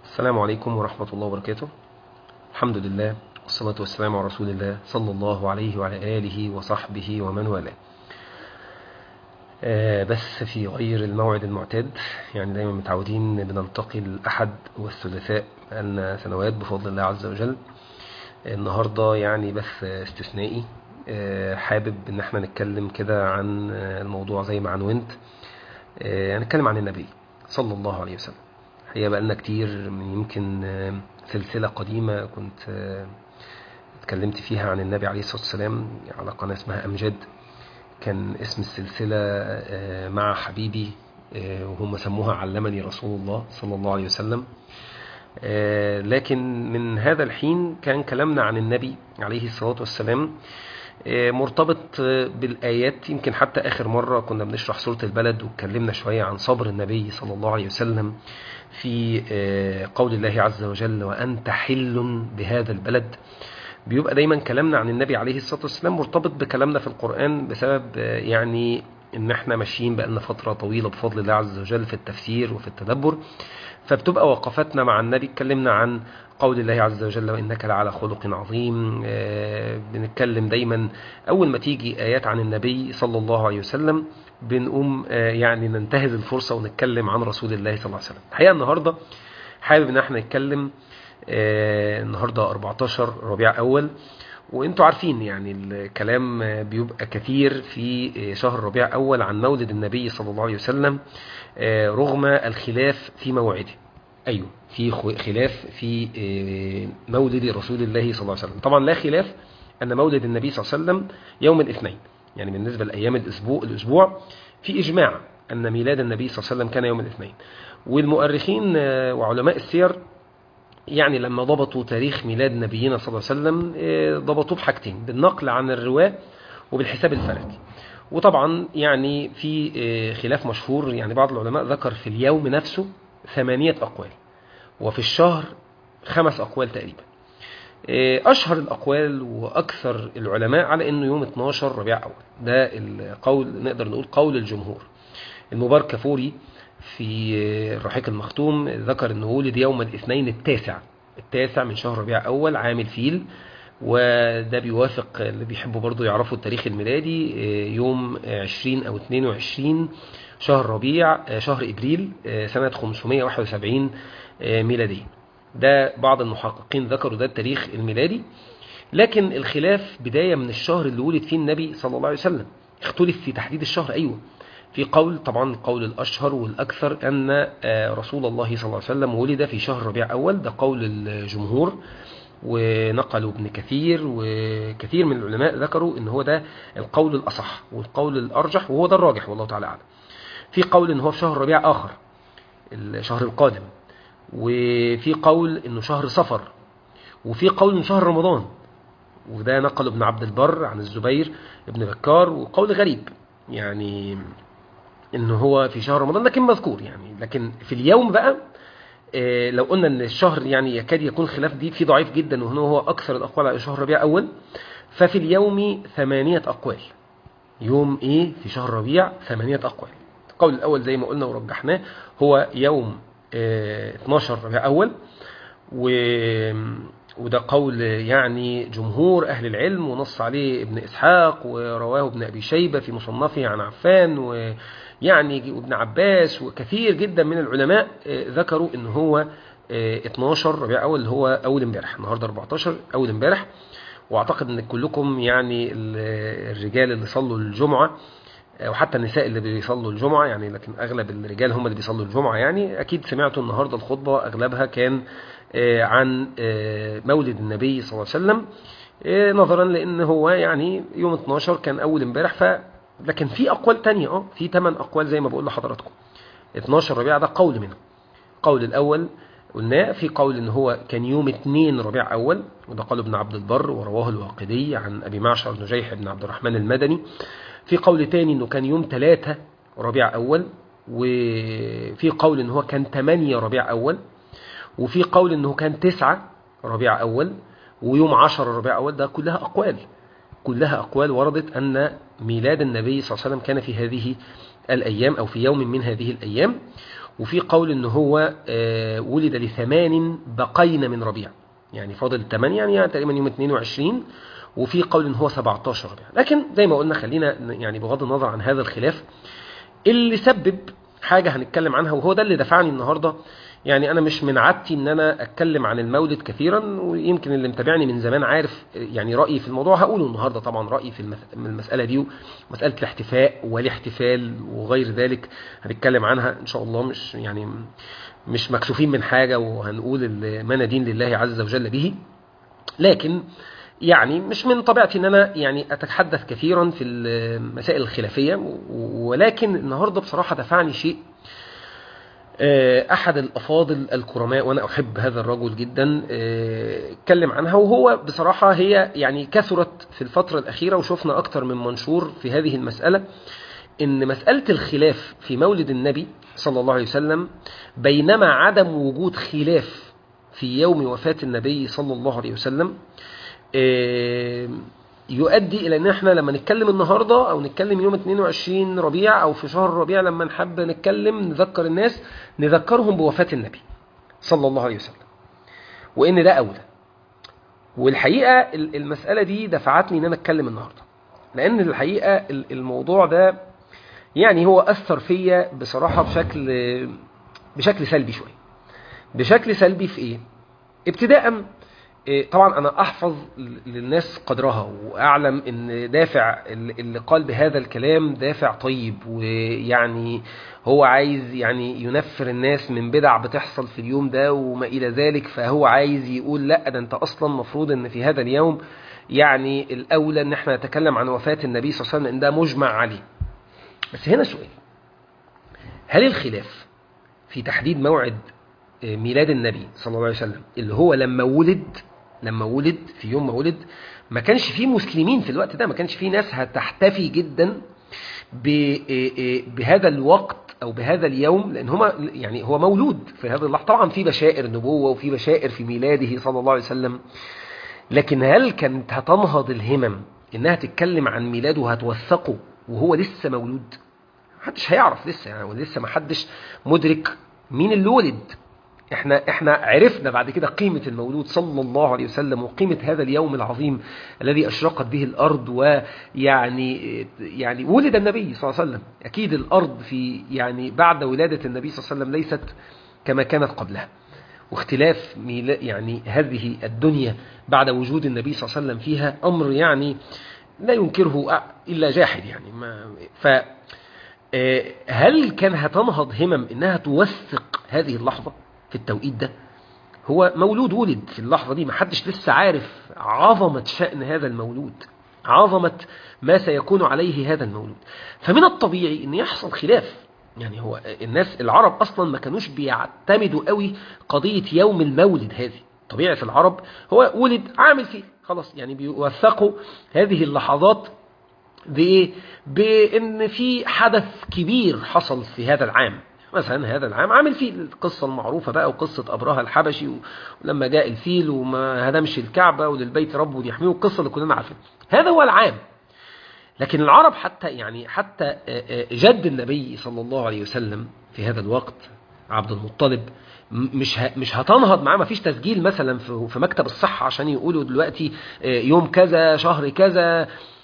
السلام عليكم ورحمة الله وبركاته الحمد لله والصلاة والسلام على رسول الله صلى الله عليه وعلى آله وصحبه ومن والاه آه بس في غير الموعد المعتاد يعني دايما متعودين بنلتقي الأحد والثلاثاء بقالنا سنوات بفضل الله عز وجل النهاردة يعني بس استثنائي آه حابب ان احنا نتكلم كده عن الموضوع زي ما عنونت آه هنتكلم عن النبي صلى الله عليه وسلم هي بقالنا كتير من يمكن سلسلة قديمة كنت اتكلمت فيها عن النبي عليه الصلاة والسلام على قناة اسمها أمجد كان اسم السلسلة مع حبيبي وهم سموها علمني رسول الله صلى الله عليه وسلم لكن من هذا الحين كان كلامنا عن النبي عليه الصلاة والسلام مرتبط بالآيات يمكن حتى آخر مرة كنا بنشرح سورة البلد واتكلمنا شوية عن صبر النبي صلى الله عليه وسلم في قول الله عز وجل وأنت حل بهذا البلد بيبقى دايما كلامنا عن النبي عليه الصلاة والسلام مرتبط بكلامنا في القرآن بسبب يعني ان احنا ماشيين بقالنا فترة طويلة بفضل الله عز وجل في التفسير وفي التدبر فبتبقى وقفاتنا مع النبي اتكلمنا عن قول الله عز وجل وإنك لعلى خلق عظيم بنتكلم دايما أول ما تيجي آيات عن النبي صلى الله عليه وسلم بنقوم يعني ننتهز الفرصة ونتكلم عن رسول الله صلى الله عليه وسلم الحقيقة النهاردة حابب ان احنا نتكلم النهاردة 14 ربيع أول وانتوا عارفين يعني الكلام بيبقى كثير في شهر ربيع أول عن مولد النبي صلى الله عليه وسلم رغم الخلاف في موعده أيوه في خلاف في مولد رسول الله صلى الله عليه وسلم طبعا لا خلاف أن مولد النبي صلى الله عليه وسلم يوم الاثنين يعني بالنسبة لأيام الأسبوع, الأسبوع في إجماع أن ميلاد النبي صلى الله عليه وسلم كان يوم الاثنين والمؤرخين وعلماء السير يعني لما ضبطوا تاريخ ميلاد نبينا صلى الله عليه وسلم ضبطوه بحاجتين بالنقل عن الرواة وبالحساب الفلكي وطبعا يعني في خلاف مشهور يعني بعض العلماء ذكر في اليوم نفسه ثمانية أقوال وفي الشهر خمس أقوال تقريبا أشهر الأقوال وأكثر العلماء على أنه يوم 12 ربيع أول ده القول نقدر نقول قول الجمهور المبارك كفوري في الرحيق المختوم ذكر أنه ولد يوم الاثنين التاسع التاسع من شهر ربيع أول عام الفيل وده بيوافق اللي بيحبوا برضو يعرفوا التاريخ الميلادي يوم 20 أو 22 شهر ربيع شهر إبريل سنة 571 ميلادية ده بعض المحققين ذكروا ده التاريخ الميلادي لكن الخلاف بداية من الشهر اللي ولد فيه النبي صلى الله عليه وسلم اختلف في تحديد الشهر أيوه في قول طبعا القول الأشهر والأكثر أن رسول الله صلى الله عليه وسلم ولد في شهر ربيع أول ده قول الجمهور ونقلوا ابن كثير وكثير من العلماء ذكروا ان هو ده القول الأصح والقول الأرجح وهو ده الراجح والله تعالى أعلم في قول ان هو في شهر ربيع آخر الشهر القادم وفي قول انه شهر صفر وفي قول انه شهر رمضان وده نقل ابن عبد البر عن الزبير ابن بكار وقول غريب يعني انه هو في شهر رمضان لكن مذكور يعني لكن في اليوم بقى إيه لو قلنا ان الشهر يعني يكاد يكون خلاف دي في ضعيف جدا وهنا هو اكثر الاقوال على شهر ربيع اول ففي اليوم ثمانية اقوال يوم ايه في شهر ربيع ثمانية اقوال القول الاول زي ما قلنا ورجحناه هو يوم إيه 12 ربيع اول و وده قول يعني جمهور أهل العلم ونص عليه ابن إسحاق ورواه ابن أبي شيبة في مصنفه عن عفان ويعني ابن عباس وكثير جدا من العلماء ذكروا ان هو 12 ربيع أول اللي هو أول امبارح النهاردة 14 أول امبارح واعتقد ان كلكم يعني الرجال اللي صلوا الجمعة وحتى النساء اللي بيصلوا الجمعة يعني لكن أغلب الرجال هم اللي بيصلوا الجمعة يعني أكيد سمعتوا النهاردة الخطبة أغلبها كان عن مولد النبي صلى الله عليه وسلم نظرا لأن هو يعني يوم 12 كان أول امبارح ف لكن في أقوال تانية اه في 8 أقوال زي ما بقول لحضراتكم 12 ربيع ده قول منهم قول الأول قلنا في قول ان هو كان يوم 2 ربيع أول وده قال ابن عبد البر ورواه الواقدي عن أبي معشر نجيح بن عبد الرحمن المدني في قول تاني انه كان يوم 3 ربيع أول وفي قول ان هو كان 8 ربيع أول وفي قول انه كان 9 ربيع أول ويوم 10 ربيع أول ده كلها أقوال كلها أقوال وردت أن ميلاد النبي صلى الله عليه وسلم كان في هذه الأيام أو في يوم من هذه الأيام وفي قول ان هو آه، ولد لثمان بقين من ربيع يعني فاضل 8 يعني, يعني تقريبا يوم 22 وفي قول ان هو 17 ربيع لكن زي ما قلنا خلينا يعني بغض النظر عن هذا الخلاف اللي سبب حاجة هنتكلم عنها وهو ده اللي دفعني النهاردة يعني أنا مش من عادتي إن أنا أتكلم عن المولد كثيرا ويمكن اللي متابعني من زمان عارف يعني رأيي في الموضوع هقوله النهاردة طبعا رأيي في المس- المسألة دي ومسألة الاحتفاء والاحتفال وغير ذلك هنتكلم عنها إن شاء الله مش يعني مش مكسوفين من حاجة وهنقول ال- ما ندين لله عز وجل به لكن يعني مش من طبيعتي ان انا يعني اتحدث كثيرا في المسائل الخلافيه و- ولكن النهارده بصراحه دفعني شيء آه، احد الافاضل الكرماء وانا احب هذا الرجل جدا آه، اتكلم عنها وهو بصراحه هي يعني كثرت في الفتره الاخيره وشفنا اكتر من منشور في هذه المساله ان مساله الخلاف في مولد النبي صلى الله عليه وسلم بينما عدم وجود خلاف في يوم وفاه النبي صلى الله عليه وسلم آه، يؤدي الى ان احنا لما نتكلم النهارده او نتكلم يوم 22 ربيع او في شهر ربيع لما نحب نتكلم نذكر الناس نذكرهم بوفاه النبي صلى الله عليه وسلم وان ده اولى والحقيقه ال- المساله دي دفعتني ان انا اتكلم النهارده لان الحقيقه ال- الموضوع ده يعني هو اثر فيا بصراحه بشكل بشكل سلبي شويه بشكل سلبي في ايه ابتداء إيه، طبعا انا احفظ للناس قدرها واعلم ان دافع اللي قال بهذا الكلام دافع طيب ويعني هو عايز يعني ينفر الناس من بدع بتحصل في اليوم ده وما الى ذلك فهو عايز يقول لا ده انت اصلا مفروض ان في هذا اليوم يعني الاولى ان احنا نتكلم عن وفاة النبي صلى الله عليه وسلم ان ده مجمع عليه بس هنا سؤال هل الخلاف في تحديد موعد ميلاد النبي صلى الله عليه وسلم اللي هو لما ولد لما ولد في يوم ما ولد ما كانش فيه مسلمين في الوقت ده ما كانش فيه ناس هتحتفي جدا ب- بهذا الوقت او بهذا اليوم لان هما يعني هو مولود في هذا اللحظه طبعا في بشائر نبوه وفي بشائر في ميلاده صلى الله عليه وسلم لكن هل كانت هتنهض الهمم انها تتكلم عن ميلاده وهتوثقه وهو لسه مولود محدش هيعرف لسه يعني ولسه ما حدش مدرك مين اللي ولد احنا احنا عرفنا بعد كده قيمة المولود صلى الله عليه وسلم وقيمة هذا اليوم العظيم الذي اشرقت به الارض ويعني يعني ولد النبي صلى الله عليه وسلم اكيد الارض في يعني بعد ولادة النبي صلى الله عليه وسلم ليست كما كانت قبلها واختلاف ميلا- يعني هذه الدنيا بعد وجود النبي صلى الله عليه وسلم فيها امر يعني لا ينكره الا جاحد يعني ما ف آه، هل كان هتنهض همم انها توثق هذه اللحظه في التوقيت ده هو مولود ولد في اللحظه دي محدش لسه عارف عظمه شان هذا المولود عظمه ما سيكون عليه هذا المولود فمن الطبيعي ان يحصل خلاف يعني هو الناس العرب اصلا ما كانوش بيعتمدوا قوي قضيه يوم المولد هذه طبيعه العرب هو ولد عامل فيه خلاص يعني بيوثقوا هذه اللحظات بايه بان في حدث كبير حصل في هذا العام مثلا هذا العام عامل فيه القصه المعروفه بقى وقصه ابرهه الحبشي ولما جاء الفيل وما هدمش الكعبه وللبيت رب يحميه القصه اللي كلنا عارفينها هذا هو العام لكن العرب حتى يعني حتى آه، آه، جد النبي صلى الله عليه وسلم في هذا الوقت عبد المطلب م- مش ه- مش هتنهض معاه ما فيش تسجيل مثلا في في مكتب الصحه عشان يقولوا دلوقتي آه، يوم كذا شهر كذا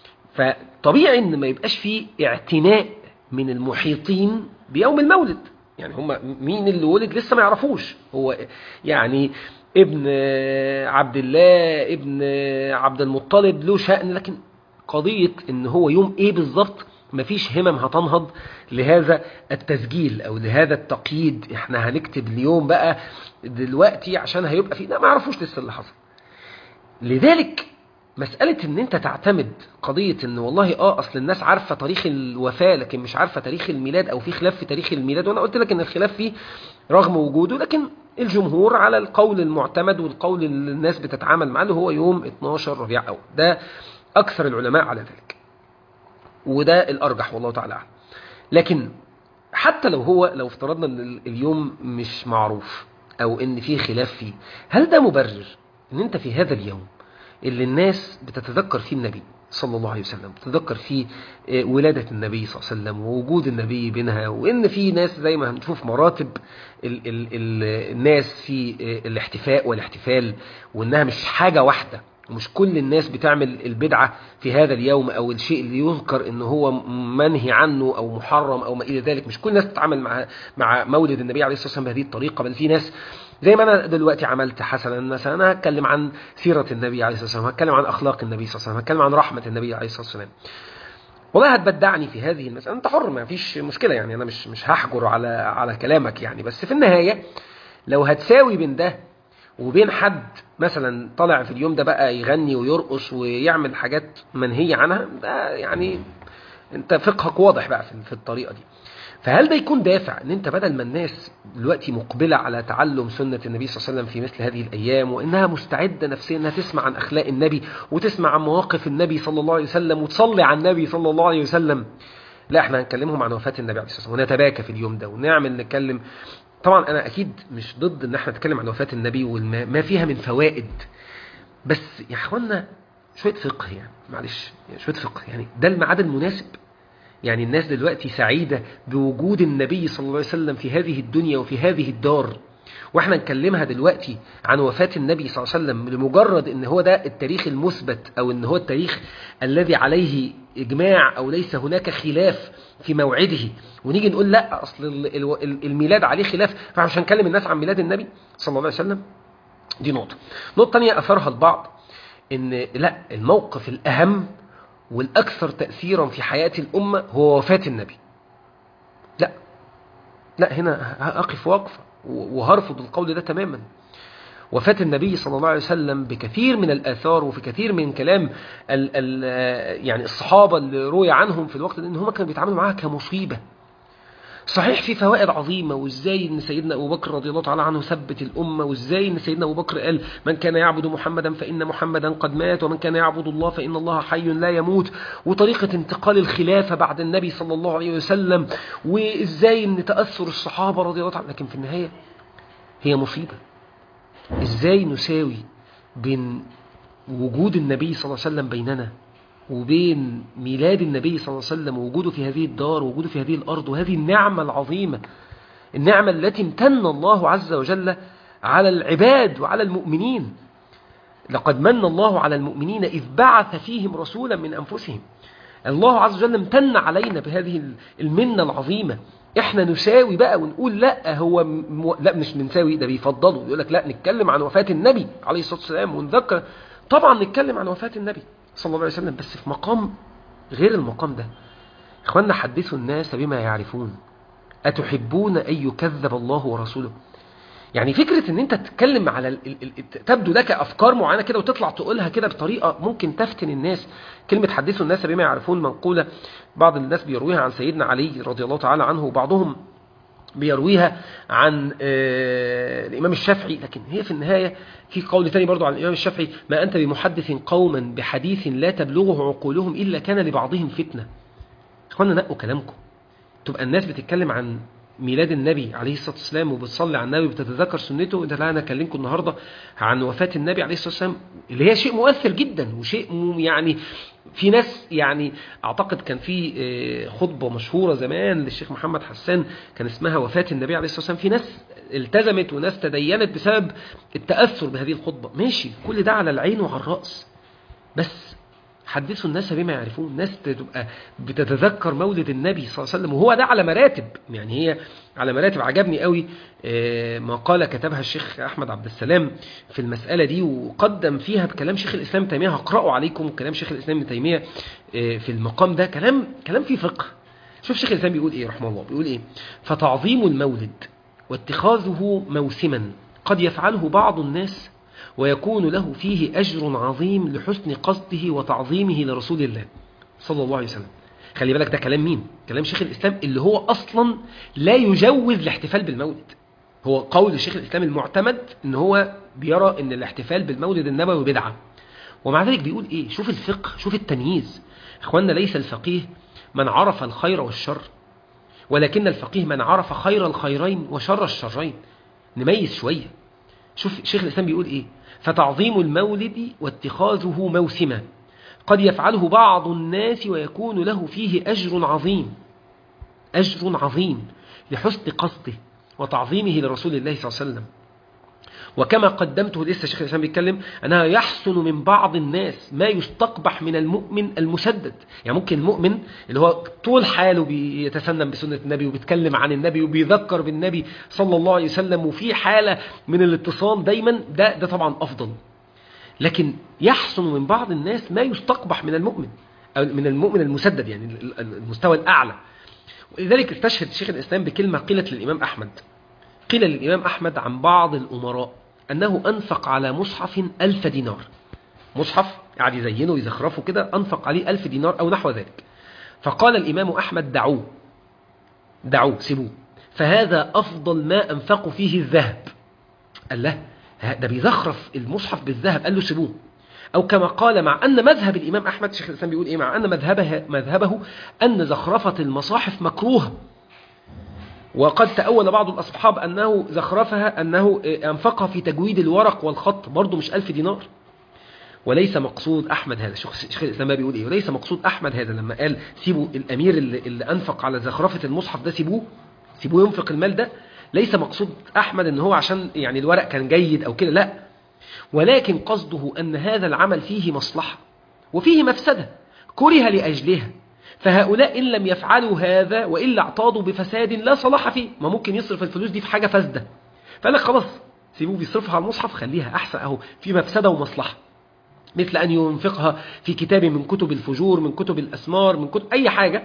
فطبيعي ان ما يبقاش فيه اعتناء من المحيطين بيوم المولد يعني هم مين اللي ولد لسه ما يعرفوش هو يعني ابن آه، عبد الله ابن آه، عبد المطلب له شأن لكن قضية ان هو يوم ايه بالظبط مفيش همم هتنهض لهذا التسجيل او لهذا التقييد احنا هنكتب اليوم بقى دلوقتي عشان هيبقى فيه لا ما يعرفوش لسه اللي حصل لذلك مسألة ان انت تعتمد قضية ان والله اه اصل الناس عارفة تاريخ الوفاة لكن مش عارفة تاريخ الميلاد او في خلاف في تاريخ الميلاد وانا قلت لك ان الخلاف فيه رغم وجوده لكن الجمهور على القول المعتمد والقول اللي الناس بتتعامل معاه اللي هو يوم 12 ربيع اول ده اكثر العلماء على ذلك وده الارجح والله تعالى اعلم لكن حتى لو هو لو افترضنا ان ال- اليوم مش معروف او ان في خلاف فيه هل ده مبرر ان انت في هذا اليوم اللي الناس بتتذكر فيه النبي صلى الله عليه وسلم تتذكر فيه ولادة النبي صلى الله عليه وسلم ووجود النبي بينها وإن في ناس زي ما هنشوف مراتب ال ال ال الناس في الاحتفاء والاحتفال وإنها مش حاجة واحدة ومش كل الناس بتعمل البدعة في هذا اليوم أو الشيء اللي يذكر إن هو منهي عنه أو محرم أو ما إلى ذلك مش كل الناس تتعامل مع مع مولد النبي عليه الصلاة والسلام بهذه الطريقة بل في ناس زي ما أنا دلوقتي عملت حسنا مثلا أنا هتكلم عن سيرة النبي عليه الصلاة والسلام هتكلم عن أخلاق النبي صلى الله عليه وسلم هتكلم عن رحمة النبي عليه الصلاة والسلام والله هتبدعني في هذه المسألة أنت حر ما فيش مشكلة يعني أنا مش مش هحجر على على كلامك يعني بس في النهاية لو هتساوي بين ده وبين حد مثلا طالع في اليوم ده بقى يغني ويرقص ويعمل حاجات منهية عنها ده يعني انت فقهك واضح بقى في الطريقة دي فهل ده يكون دافع ان انت بدل ما الناس دلوقتي مقبلة على تعلم سنة النبي صلى الله عليه وسلم في مثل هذه الايام وانها مستعدة نفسيا انها تسمع عن اخلاق النبي وتسمع عن مواقف النبي صلى الله عليه وسلم وتصلي على النبي صلى الله عليه وسلم لا احنا هنكلمهم عن وفاة النبي عليه الصلاة والسلام ونتباكى في اليوم ده ونعمل نتكلم طبعا انا اكيد مش ضد ان احنا نتكلم عن وفاة النبي وما فيها من فوائد بس يا اخوانا شوية فقه يعني معلش يعني شوية فقه يعني ده الميعاد المناسب يعني الناس دلوقتي سعيدة بوجود النبي صلى الله عليه وسلم في هذه الدنيا وفي هذه الدار واحنا نكلمها دلوقتي عن وفاة النبي صلى الله عليه وسلم لمجرد ان هو ده التاريخ المثبت او ان هو التاريخ الذي عليه اجماع او ليس هناك خلاف في موعده ونيجي نقول لا اصل الميلاد عليه خلاف فمش هنكلم الناس عن ميلاد النبي صلى الله عليه وسلم دي نقطة نقطة تانية اثرها البعض ان لا الموقف الاهم والاكثر تأثيرا في حياة الامة هو وفاة النبي لا لا هنا اقف وقفة وهرفض القول ده تماما وفاة النبي صلى الله عليه وسلم بكثير من الآثار وفي كثير من كلام ال ال يعني الصحابة اللي روي عنهم في الوقت ده ان هم كانوا بيتعاملوا معاها كمصيبة صحيح في فوائد عظيمة وازاي ان سيدنا ابو بكر رضي الله تعالى عنه ثبت الامة وازاي ان سيدنا ابو بكر قال من كان يعبد محمدا فان محمدا قد مات ومن كان يعبد الله فان الله حي لا يموت وطريقة انتقال الخلافة بعد النبي صلى الله عليه وسلم وازاي ان تأثر الصحابة رضي الله تعالى لكن في النهاية هي مصيبة ازاي نساوي بين وجود النبي صلى الله عليه وسلم بيننا وبين ميلاد النبي صلى الله عليه وسلم ووجوده في هذه الدار ووجوده في هذه الأرض وهذه النعمة العظيمة النعمة التي امتن الله عز وجل على العباد وعلى المؤمنين لقد من الله على المؤمنين إذ بعث فيهم رسولا من أنفسهم الله عز وجل امتن علينا بهذه المنة العظيمة احنا نساوي بقى ونقول لا هو م... لا مش بنساوي ده بيفضلوا يقول لك لا نتكلم عن وفاة النبي عليه الصلاة والسلام ونذكر طبعا نتكلم عن وفاة النبي صلى الله عليه وسلم بس في مقام غير المقام ده اخوانا حدثوا الناس بما يعرفون أتحبون أن يكذب الله ورسوله يعني فكرة ان انت تتكلم على ال... ال... ال... تبدو لك افكار معينة كده وتطلع تقولها كده بطريقة ممكن تفتن الناس كلمة حدثوا الناس بما يعرفون منقولة بعض الناس بيرويها عن سيدنا علي رضي الله تعالى عنه وبعضهم بيرويها عن آه الإمام الشافعي لكن هي في النهاية في قول ثاني برضو عن الإمام الشافعي ما أنت بمحدث قوما بحديث لا تبلغه عقولهم إلا كان لبعضهم فتنة إخوانا نقوا كلامكم تبقى الناس بتتكلم عن ميلاد النبي عليه الصلاة والسلام وبتصلي على النبي وبتتذكر سنته انت لا انا اكلمكم النهارده عن وفاة النبي عليه الصلاة والسلام اللي هي شيء مؤثر جدا وشيء يعني في ناس يعني اعتقد كان في خطبة مشهورة زمان للشيخ محمد حسان كان اسمها وفاة النبي عليه الصلاة والسلام في ناس التزمت وناس تدينت بسبب التأثر بهذه الخطبة ماشي كل ده على العين وعلى الرأس بس حدثوا الناس بما يعرفون الناس تبقى بتتذكر مولد النبي صلى الله عليه وسلم وهو ده على مراتب يعني هي على مراتب عجبني قوي مقالة كتبها الشيخ أحمد عبد السلام في المسألة دي وقدم فيها بكلام شيخ الإسلام ابن تيمية هقرأه عليكم كلام شيخ الإسلام ابن تيمية في المقام ده كلام كلام فيه فقه شوف شيخ الإسلام بيقول إيه رحمه الله بيقول إيه فتعظيم المولد واتخاذه موسما قد يفعله بعض الناس ويكون له فيه أجر عظيم لحسن قصده وتعظيمه لرسول الله صلى الله عليه وسلم خلي بالك ده كلام مين كلام شيخ الإسلام اللي هو أصلا لا يجوز الاحتفال بالمولد هو قول شيخ الإسلام المعتمد ان هو بيرى ان الاحتفال بالمولد النبوي بدعة ومع ذلك بيقول ايه شوف الفقه شوف التمييز اخواننا ليس الفقيه من عرف الخير والشر ولكن الفقيه من عرف خير الخيرين وشر الشرين نميز شوية شوف شيخ الإسلام بيقول ايه فتعظيم المولد واتخاذه موسما قد يفعله بعض الناس ويكون له فيه أجر عظيم أجر عظيم لحسن قصده وتعظيمه لرسول الله صلى الله عليه وسلم وكما قدمته لسه شيخ الإسلام بيتكلم أنها يحسن من بعض الناس ما يستقبح من المؤمن المسدد يعني ممكن المؤمن اللي هو طول حاله بيتسنم بسنة النبي وبيتكلم عن النبي وبيذكر بالنبي صلى الله عليه وسلم وفي حالة من الاتصال دايما ده, ده طبعا أفضل لكن يحسن من بعض الناس ما يستقبح من المؤمن أو من المؤمن المسدد يعني المستوى الأعلى ولذلك استشهد شيخ الإسلام بكلمة قيلت للإمام أحمد قيل للإمام أحمد عن بعض الأمراء أنه أنفق على مصحف ألف دينار مصحف قاعد يزينه ويزخرفه كده أنفق عليه ألف دينار أو نحو ذلك فقال الإمام أحمد دعوه دعوه سيبوه فهذا أفضل ما أنفقوا فيه الذهب قال له ده بيزخرف المصحف بالذهب قال له سيبوه أو كما قال مع أن مذهب الإمام أحمد شيخ الإسلام بيقول إيه مع أن مذهبه, مذهبه أن زخرفة المصاحف مكروهة وقد تأول بعض الأصحاب أنه زخرفها أنه أنفقها في تجويد الورق والخط برضه مش ألف دينار وليس مقصود أحمد هذا شيخ الإسلام بيقول إيه وليس مقصود أحمد هذا لما قال سيبوا الأمير اللي, اللي أنفق على زخرفة المصحف ده سيبوه سيبوه ينفق المال ده ليس مقصود أحمد أن هو عشان يعني الورق كان جيد أو كده لا ولكن قصده أن هذا العمل فيه مصلحة وفيه مفسدة كره لأجلها فهؤلاء إن لم يفعلوا هذا وإلا اعتاضوا بفساد لا صلاح فيه ما ممكن يصرف الفلوس دي في حاجة فاسدة فقال لك خلاص سيبوه بيصرفها على المصحف خليها أحسن أهو في مفسدة ومصلحة مثل أن ينفقها في كتاب من كتب الفجور من كتب الأسمار من كتب أي حاجة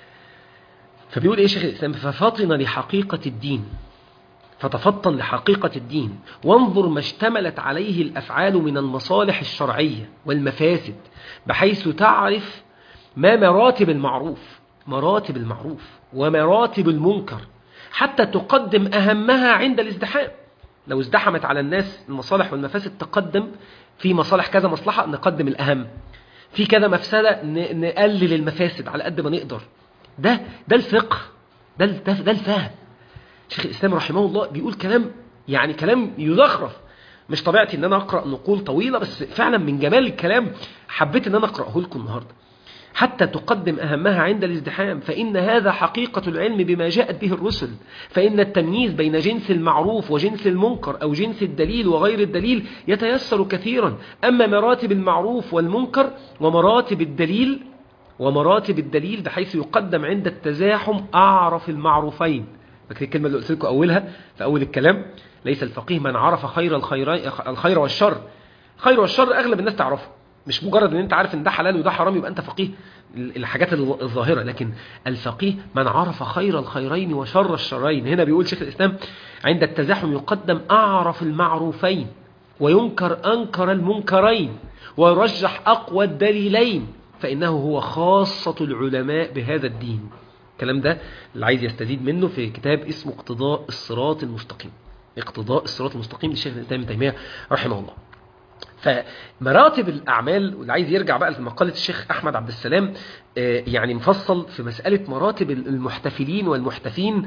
فبيقول إيه شيخ الإسلام ففطن لحقيقة الدين فتفطن لحقيقة الدين وانظر ما اشتملت عليه الأفعال من المصالح الشرعية والمفاسد بحيث تعرف ما مراتب المعروف مراتب المعروف ومراتب المنكر حتى تقدم أهمها عند الازدحام لو ازدحمت على الناس المصالح والمفاسد تقدم في مصالح كذا مصلحة نقدم الأهم في كذا مفسدة نقلل المفاسد على قد ما نقدر ده ده الفقه ده ده, ده الفهم شيخ الإسلام رحمه الله بيقول كلام يعني كلام يزخرف مش طبيعتي ان انا اقرا نقول طويله بس فعلا من جمال الكلام حبيت ان انا اقراه لكم النهارده حتى تقدم أهمها عند الازدحام فإن هذا حقيقة العلم بما جاءت به الرسل فإن التمييز بين جنس المعروف وجنس المنكر أو جنس الدليل وغير الدليل يتيسر كثيرا أما مراتب المعروف والمنكر ومراتب الدليل ومراتب الدليل بحيث يقدم عند التزاحم أعرف المعروفين فاكر الكلمة اللي قلت لكم أولها في أول الكلام ليس الفقيه من عرف خير الخير, الخير والشر الخير والشر أغلب الناس تعرفه مش مجرد ان انت عارف ان ده حلال وده حرام يبقى انت فقيه الحاجات الظاهرة لكن الفقيه من عرف خير الخيرين وشر الشرين هنا بيقول شيخ الإسلام عند التزاحم يقدم أعرف المعروفين وينكر أنكر المنكرين ويرجح أقوى الدليلين فإنه هو خاصة العلماء بهذا الدين الكلام ده اللي عايز يستزيد منه في كتاب اسمه اقتضاء الصراط المستقيم اقتضاء الصراط المستقيم للشيخ الإسلام تيمية رحمه الله فمراتب الأعمال واللي عايز يرجع بقى لمقالة الشيخ أحمد عبد السلام يعني مفصل في مسألة مراتب المحتفلين والمحتفين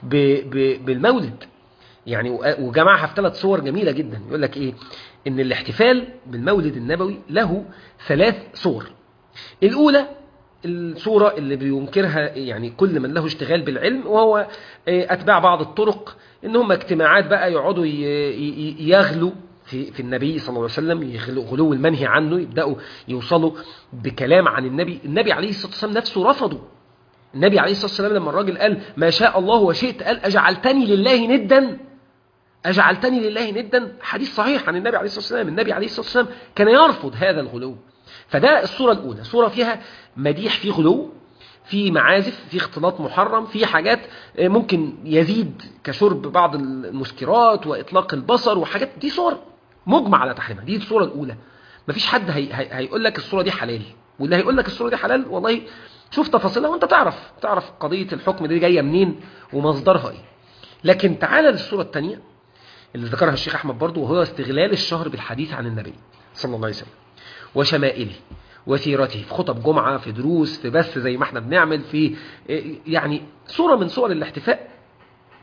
بالمولد يعني وجمعها في ثلاث صور جميلة جدا يقول لك إيه إن الاحتفال بالمولد النبوي له ثلاث صور الأولى الصورة اللي بينكرها يعني كل من له اشتغال بالعلم وهو أتباع بعض الطرق إن هم اجتماعات بقى يقعدوا يغلوا في في النبي صلى الله عليه وسلم يغلو غلو المنهي عنه يبداوا يوصلوا بكلام عن النبي النبي عليه الصلاه والسلام نفسه رفضه النبي عليه الصلاه والسلام لما الراجل قال ما شاء الله وشئت قال اجعلتني لله ندا اجعلتني لله ندا حديث صحيح عن النبي عليه الصلاه والسلام النبي عليه الصلاه والسلام كان يرفض هذا الغلو فده الصوره الاولى صوره فيها مديح في غلو في معازف في اختلاط محرم في حاجات ممكن يزيد كشرب بعض المسكرات واطلاق البصر وحاجات دي صور مجمع على تحريمها دي الصورة الأولى مفيش حد هي هي هيقول لك الصورة دي حلال واللي هيقول لك الصورة دي حلال والله شوف تفاصيلها وانت تعرف تعرف قضية الحكم دي جاية منين ومصدرها ايه لكن تعالى للصورة الثانية اللي ذكرها الشيخ أحمد برضو وهو استغلال الشهر بالحديث عن النبي صلى الله عليه وسلم وشمائله وسيرته في خطب جمعة في دروس في بث زي ما احنا بنعمل في يعني صورة من صور الاحتفاء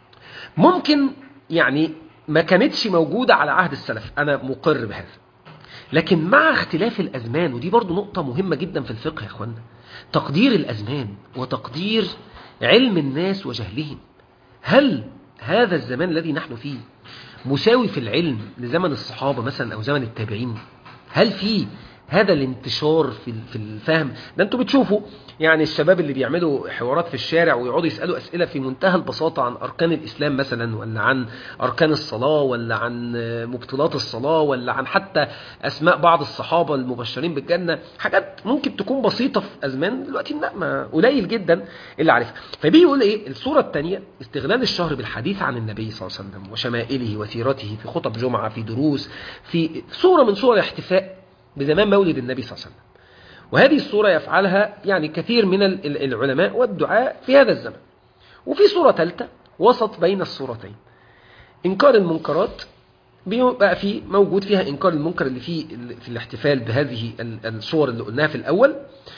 ممكن يعني ما كانتش موجودة على عهد السلف أنا مقر بهذا لكن مع اختلاف الأزمان ودي برضو نقطة مهمة جدا في الفقه يا أخوانا تقدير الأزمان وتقدير علم الناس وجهلهم هل هذا الزمان الذي نحن فيه مساوي في العلم لزمن الصحابة مثلا أو زمن التابعين هل في هذا الانتشار في في الفهم ده انتوا بتشوفوا يعني الشباب اللي بيعملوا حوارات في الشارع ويقعدوا يسالوا اسئله في منتهى البساطه عن اركان الاسلام مثلا ولا عن اركان الصلاه ولا عن مبطلات الصلاه ولا عن حتى اسماء بعض الصحابه المبشرين بالجنه حاجات ممكن تكون بسيطه في ازمان دلوقتي لا ما قليل جدا اللي عارفها فبيقول ايه الصوره الثانيه استغلال الشهر بالحديث عن النبي صلى الله عليه وسلم وشمائله وسيرته في خطب جمعه في دروس في صوره من صور الاحتفاء بزمان مولد النبي صلى الله عليه وسلم وهذه الصورة يفعلها يعني كثير من العلماء والدعاء في هذا الزمن وفي صورة ثالثة وسط بين الصورتين إنكار المنكرات بقى في موجود فيها إنكار المنكر اللي فيه في الاحتفال بهذه الصور اللي قلناها في الأول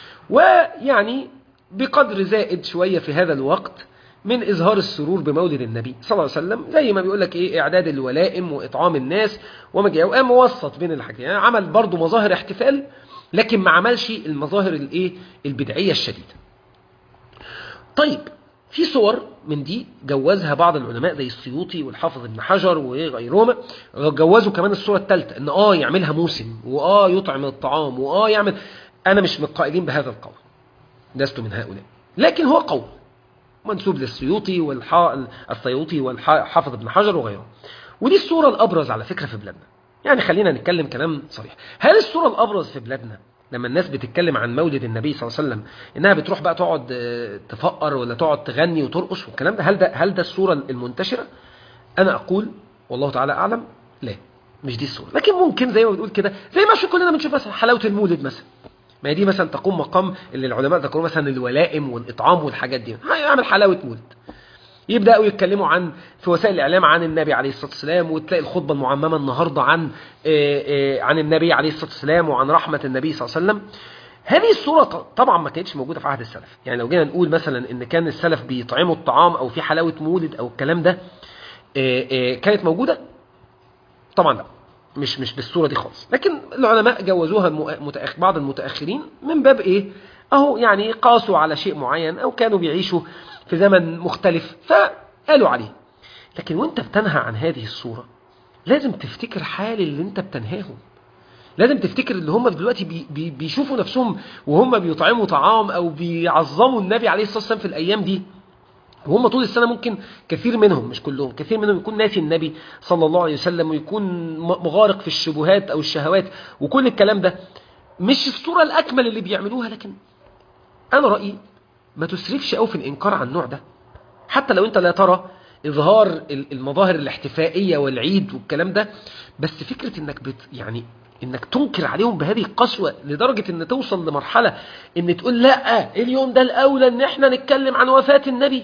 ويعني بقدر زائد شوية في هذا الوقت من إظهار السرور بمولد النبي صلى الله عليه وسلم زي ما بيقول لك إيه إعداد الولائم وإطعام الناس وما جاء وقام موسط بين الحاجتين يعني عمل برضه مظاهر احتفال لكن ما عملش المظاهر الايه البدعية الشديدة طيب في صور من دي جوزها بعض العلماء زي السيوطي والحافظ ابن حجر وغيرهما جوزوا كمان الصورة الثالثة ان اه يعملها موسم واه يطعم الطعام واه يعمل انا مش من القائلين بهذا القول لست من هؤلاء لكن هو قول منسوب للسيوطي والسيوطي والحافظ ابن حجر وغيره ودي الصورة الأبرز على فكرة في بلادنا يعني خلينا نتكلم كلام صريح هل الصورة الأبرز في بلادنا لما الناس بتتكلم عن مولد النبي صلى الله عليه وسلم انها بتروح بقى تقعد تفقر ولا تقعد تغني وترقص والكلام ده هل ده هل ده الصورة المنتشرة انا اقول والله تعالى اعلم لا مش دي الصورة لكن ممكن زي ما بتقول كده زي ما شو كلنا بنشوف مثلا حلاوة المولد مثلا ما هي دي مثلا تقوم مقام اللي العلماء ذكروا مثلا الولائم والإطعام والحاجات دي هيعمل حلاوة مولد يبدأوا يتكلموا عن في وسائل الإعلام عن النبي عليه الصلاة والسلام وتلاقي الخطبة المعممة النهاردة عن عن النبي عليه الصلاة والسلام وعن رحمة النبي صلى الله عليه وسلم هذه الصورة طبعا ما كانتش موجودة في عهد السلف يعني لو جينا نقول مثلا ان كان السلف بيطعموا الطعام او في حلاوة مولد او الكلام ده كانت موجودة طبعا لا مش مش بالصورة دي خالص لكن العلماء جوزوها المتأخ... بعض المتأخرين من باب ايه اهو يعني قاسوا على شيء معين او كانوا بيعيشوا في زمن مختلف فقالوا عليه لكن وانت بتنهى عن هذه الصورة لازم تفتكر حال اللي انت بتنهاهم لازم تفتكر اللي هم دلوقتي بي بي بيشوفوا نفسهم وهم بيطعموا طعام او بيعظموا النبي عليه الصلاة والسلام في الايام دي وهم طول السنة ممكن كثير منهم مش كلهم كثير منهم يكون ناسي النبي صلى الله عليه وسلم ويكون مغارق في الشبهات أو الشهوات وكل الكلام ده مش الصورة الأكمل اللي بيعملوها لكن أنا رأيي ما تسرفش أو في الإنكار عن النوع ده حتى لو أنت لا ترى إظهار المظاهر الاحتفائية والعيد والكلام ده بس فكرة إنك بت يعني انك تنكر عليهم بهذه القسوة لدرجة ان توصل لمرحلة ان تقول لا اليوم ده الاولى ان احنا نتكلم عن وفاة النبي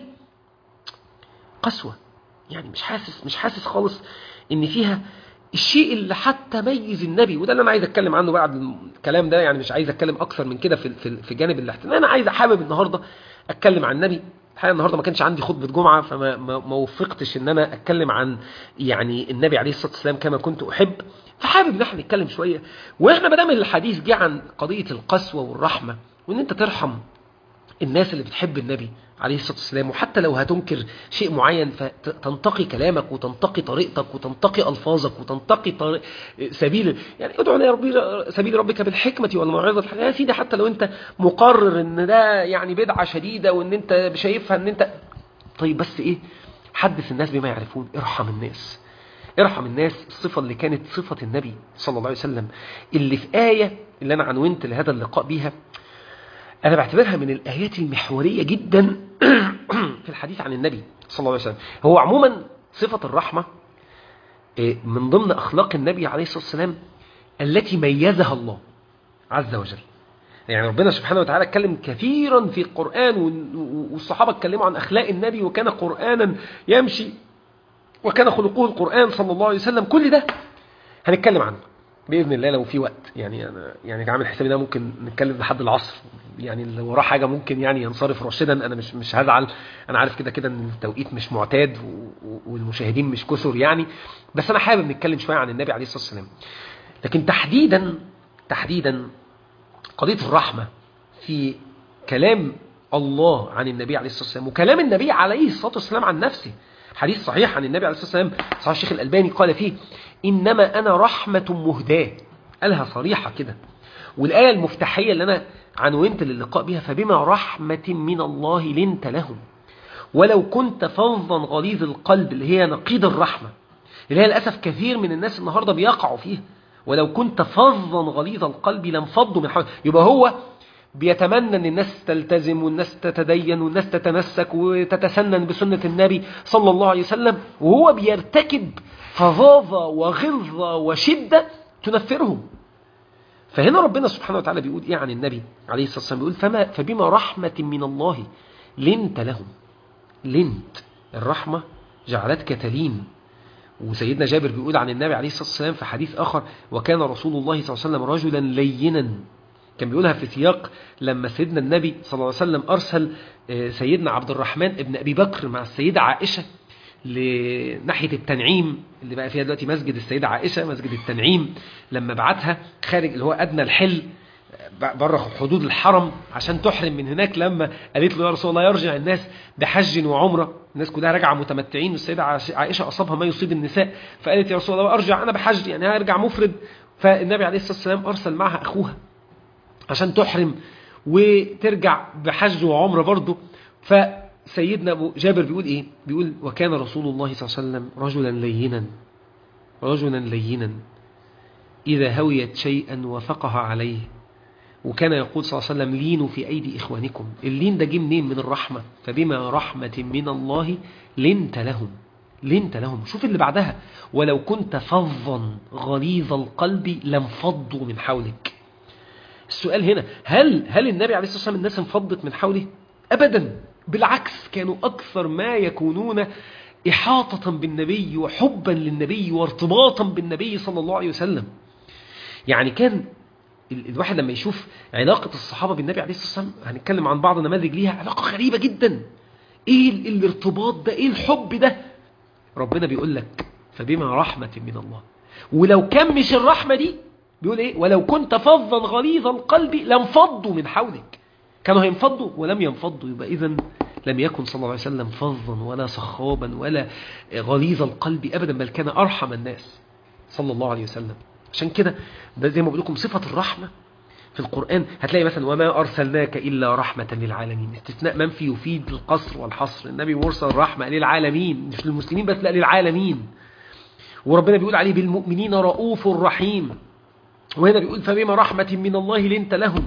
قسوة يعني مش حاسس مش حاسس خالص ان فيها الشيء اللي حتى ميز النبي وده اللي انا عايز اتكلم عنه بعد الكلام ده يعني مش عايز اتكلم اكثر من كده في في, في جانب الاحتمال انا عايز حابب النهارده اتكلم عن النبي الحقيقه النهارده ما كانش عندي خطبه جمعه فما ما, ما وفقتش ان انا اتكلم عن يعني النبي عليه الصلاه والسلام كما كنت احب فحابب ان احنا نتكلم شويه واحنا ما دام الحديث جه عن قضيه القسوه والرحمه وان انت ترحم الناس اللي بتحب النبي عليه الصلاة والسلام وحتى لو هتنكر شيء معين فتنتقي كلامك وتنتقي طريقتك وتنتقي ألفاظك وتنتقي طريق سبيل يعني ادعو يا ربي سبيل ربك بالحكمة والموعظة الحسنة يا سيدي حتى لو أنت مقرر إن ده يعني بدعة شديدة وإن أنت شايفها إن أنت طيب بس إيه حدث الناس بما يعرفون ارحم الناس ارحم الناس الصفة اللي كانت صفة النبي صلى الله عليه وسلم اللي في آية اللي أنا عنونت لهذا اللقاء بيها أنا بعتبرها من الآيات المحورية جدا في الحديث عن النبي صلى الله عليه وسلم هو عموما صفة الرحمة من ضمن أخلاق النبي عليه الصلاة والسلام التي ميزها الله عز وجل يعني ربنا سبحانه وتعالى اتكلم كثيرا في القرآن والصحابة اتكلموا عن أخلاق النبي وكان قرآنا يمشي وكان خلقه القرآن صلى الله عليه وسلم كل ده هنتكلم عنه باذن الله لو في وقت يعني انا يعني عامل حسابي ده ممكن نتكلم لحد العصر يعني اللي وراه حاجه ممكن يعني ينصرف راشدا انا مش مش هزعل انا عارف كده كده ان التوقيت مش معتاد والمشاهدين مش كثر يعني بس انا حابب نتكلم شويه عن النبي عليه الصلاه والسلام لكن تحديدا تحديدا قضية الرحمة في كلام الله عن النبي عليه الصلاة والسلام وكلام النبي عليه الصلاة والسلام عن نفسه حديث صحيح عن النبي عليه الصلاة والسلام صحيح الشيخ الألباني قال فيه إنما أنا رحمة مهداة قالها صريحة كده والآية المفتاحية اللي أنا عنونت للقاء بها فبما رحمة من الله لنت لهم ولو كنت فظا غليظ القلب اللي هي نقيض الرحمة اللي هي للأسف كثير من الناس النهاردة بيقعوا فيها ولو كنت فظا غليظ القلب لانفضوا من حولك يبقى هو بيتمنى ان الناس تلتزم والناس تتدين والناس تتمسك وتتسنن بسنة النبي صلى الله عليه وسلم وهو بيرتكب فظاظة وغلظة وشدة تنفرهم فهنا ربنا سبحانه وتعالى بيقول ايه عن النبي عليه الصلاة والسلام بيقول فما فبما رحمة من الله لنت لهم لنت الرحمة جعلتك تلين وسيدنا جابر بيقول عن النبي عليه الصلاة والسلام في حديث آخر وكان رسول الله صلى الله عليه وسلم رجلا لينا كان بيقولها في سياق لما سيدنا النبي صلى الله عليه وسلم أرسل سيدنا عبد الرحمن ابن أبي بكر مع السيدة عائشة لناحية التنعيم اللي بقى فيها دلوقتي مسجد السيدة عائشة مسجد التنعيم لما بعتها خارج اللي هو أدنى الحل بره حدود الحرم عشان تحرم من هناك لما قالت له يا رسول الله يرجع الناس بحج وعمرة الناس كلها راجعة متمتعين والسيدة عائشة أصابها ما يصيب النساء فقالت يا رسول الله أرجع أنا بحج يعني هرجع مفرد فالنبي عليه الصلاة والسلام أرسل معها أخوها عشان تحرم وترجع بحج وعمرة برضه فسيدنا أبو جابر بيقول إيه بيقول وكان رسول الله صلى الله عليه وسلم رجلا لينا رجلا لينا إذا هويت شيئا وفقها عليه وكان يقول صلى الله عليه وسلم لينوا في أيدي إخوانكم اللين ده جه منين من الرحمة فبما رحمة من الله لنت لهم لنت لهم شوف اللي بعدها ولو كنت فظا غليظ القلب لانفضوا من حولك السؤال هنا هل هل النبي عليه الصلاة والسلام الناس انفضت من حوله أبدا بالعكس كانوا أكثر ما يكونون إحاطة بالنبي وحبا للنبي وارتباطا بالنبي صلى الله عليه وسلم يعني كان الواحد لما يشوف علاقة الصحابة بالنبي عليه الصلاة والسلام هنتكلم عن بعض نماذج ليها علاقة غريبة جدا ايه الارتباط ده ايه الحب ده ربنا بيقول لك فبما رحمة من الله ولو كان مش الرحمة دي بيقول ايه ولو كنت فظا غليظ القلب لانفضوا من حولك كانوا هينفضوا ولم ينفضوا يبقى اذا لم يكن صلى الله عليه وسلم فظا ولا صخابا ولا غليظ القلب ابدا بل كان ارحم الناس صلى الله عليه وسلم عشان كده ده زي ما بقول لكم صفة الرحمة في القرآن هتلاقي مثلا وما أرسلناك إلا رحمة للعالمين استثناء منفي يفيد القصر والحصر النبي مرسل رحمة للعالمين مش للمسلمين بس لا للعالمين وربنا بيقول عليه بالمؤمنين رؤوف رحيم وهنا بيقول فبما رحمة من الله لنت لهم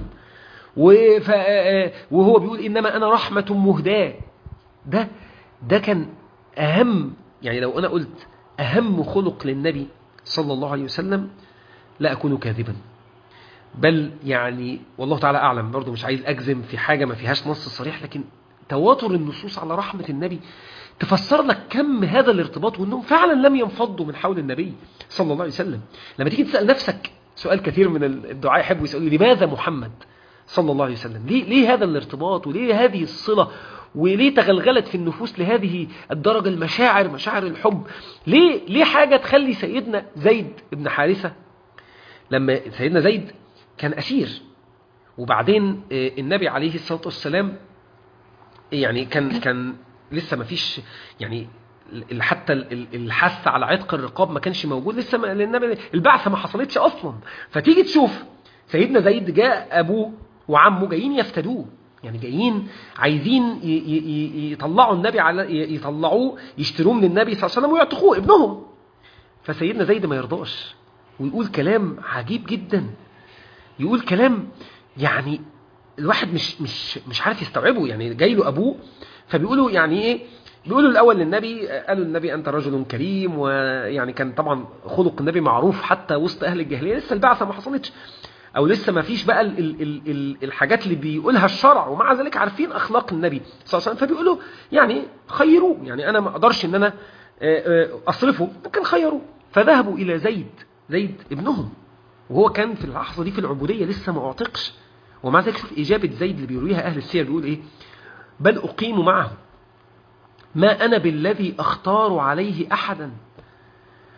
وهو بيقول إنما أنا رحمة مهداة ده ده كان أهم يعني لو أنا قلت أهم خلق للنبي صلى الله عليه وسلم لا أكون كاذبا بل يعني والله تعالى أعلم برضو مش عايز أجزم في حاجة ما فيهاش نص صريح لكن تواتر النصوص على رحمة النبي تفسر لك كم هذا الارتباط وأنهم فعلا لم ينفضوا من حول النبي صلى الله عليه وسلم لما تيجي تسأل نفسك سؤال كثير من الدعاء يحبوا يسألوا لماذا محمد صلى الله عليه وسلم ليه, ليه هذا الارتباط وليه هذه الصلة وليه تغلغلت في النفوس لهذه الدرجة المشاعر مشاعر الحب ليه, ليه حاجة تخلي سيدنا زيد بن حارثة لما سيدنا زيد كان أسير وبعدين النبي عليه الصلاة والسلام يعني كان كان لسه ما فيش يعني حتى الحث على عتق الرقاب ما كانش موجود لسه ما النبي البعثة ما حصلتش أصلا فتيجي تشوف سيدنا زيد جاء أبوه وعمه جايين يفتدوه يعني جايين عايزين يطلعوا النبي على يطلعوه يشتروه من النبي صلى الله عليه وسلم ويعتقوه ابنهم فسيدنا زيد ما يرضاش ويقول كلام عجيب جدا يقول كلام يعني الواحد مش مش مش عارف يستوعبه يعني جاي له ابوه فبيقولوا يعني ايه بيقولوا الاول للنبي قالوا للنبي انت رجل كريم ويعني كان طبعا خلق النبي معروف حتى وسط اهل الجاهليه لسه البعثه ما حصلتش او لسه ما فيش بقى ال ال ال الحاجات اللي بيقولها الشرع ومع ذلك عارفين اخلاق النبي صلى الله عليه وسلم فبيقولوا يعني خيروه يعني انا ما اقدرش ان انا اصرفه لكن خيروه فذهبوا الى زيد زيد ابنهم وهو كان في اللحظه دي في العبوديه لسه ما اعتقش ومع ذلك شوف اجابه زيد اللي بيرويها اهل السير بيقول ايه بل اقيم معه ما انا بالذي اختار عليه احدا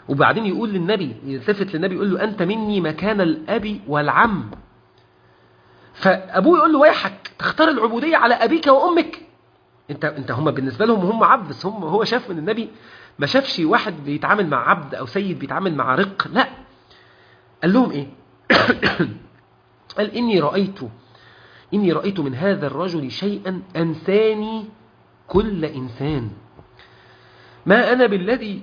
وبعدين يقول للنبي يلتفت للنبي يقول له أنت مني مكان الأب والعم فأبوه يقول له ويحك تختار العبودية على أبيك وأمك انت انت هم بالنسبه لهم هم عبد بس هم هو شاف من النبي ما شافش واحد بيتعامل مع عبد او سيد بيتعامل مع رق لا قال لهم ايه قال اني رايت اني رايت من هذا الرجل شيئا انساني كل انسان ما انا بالذي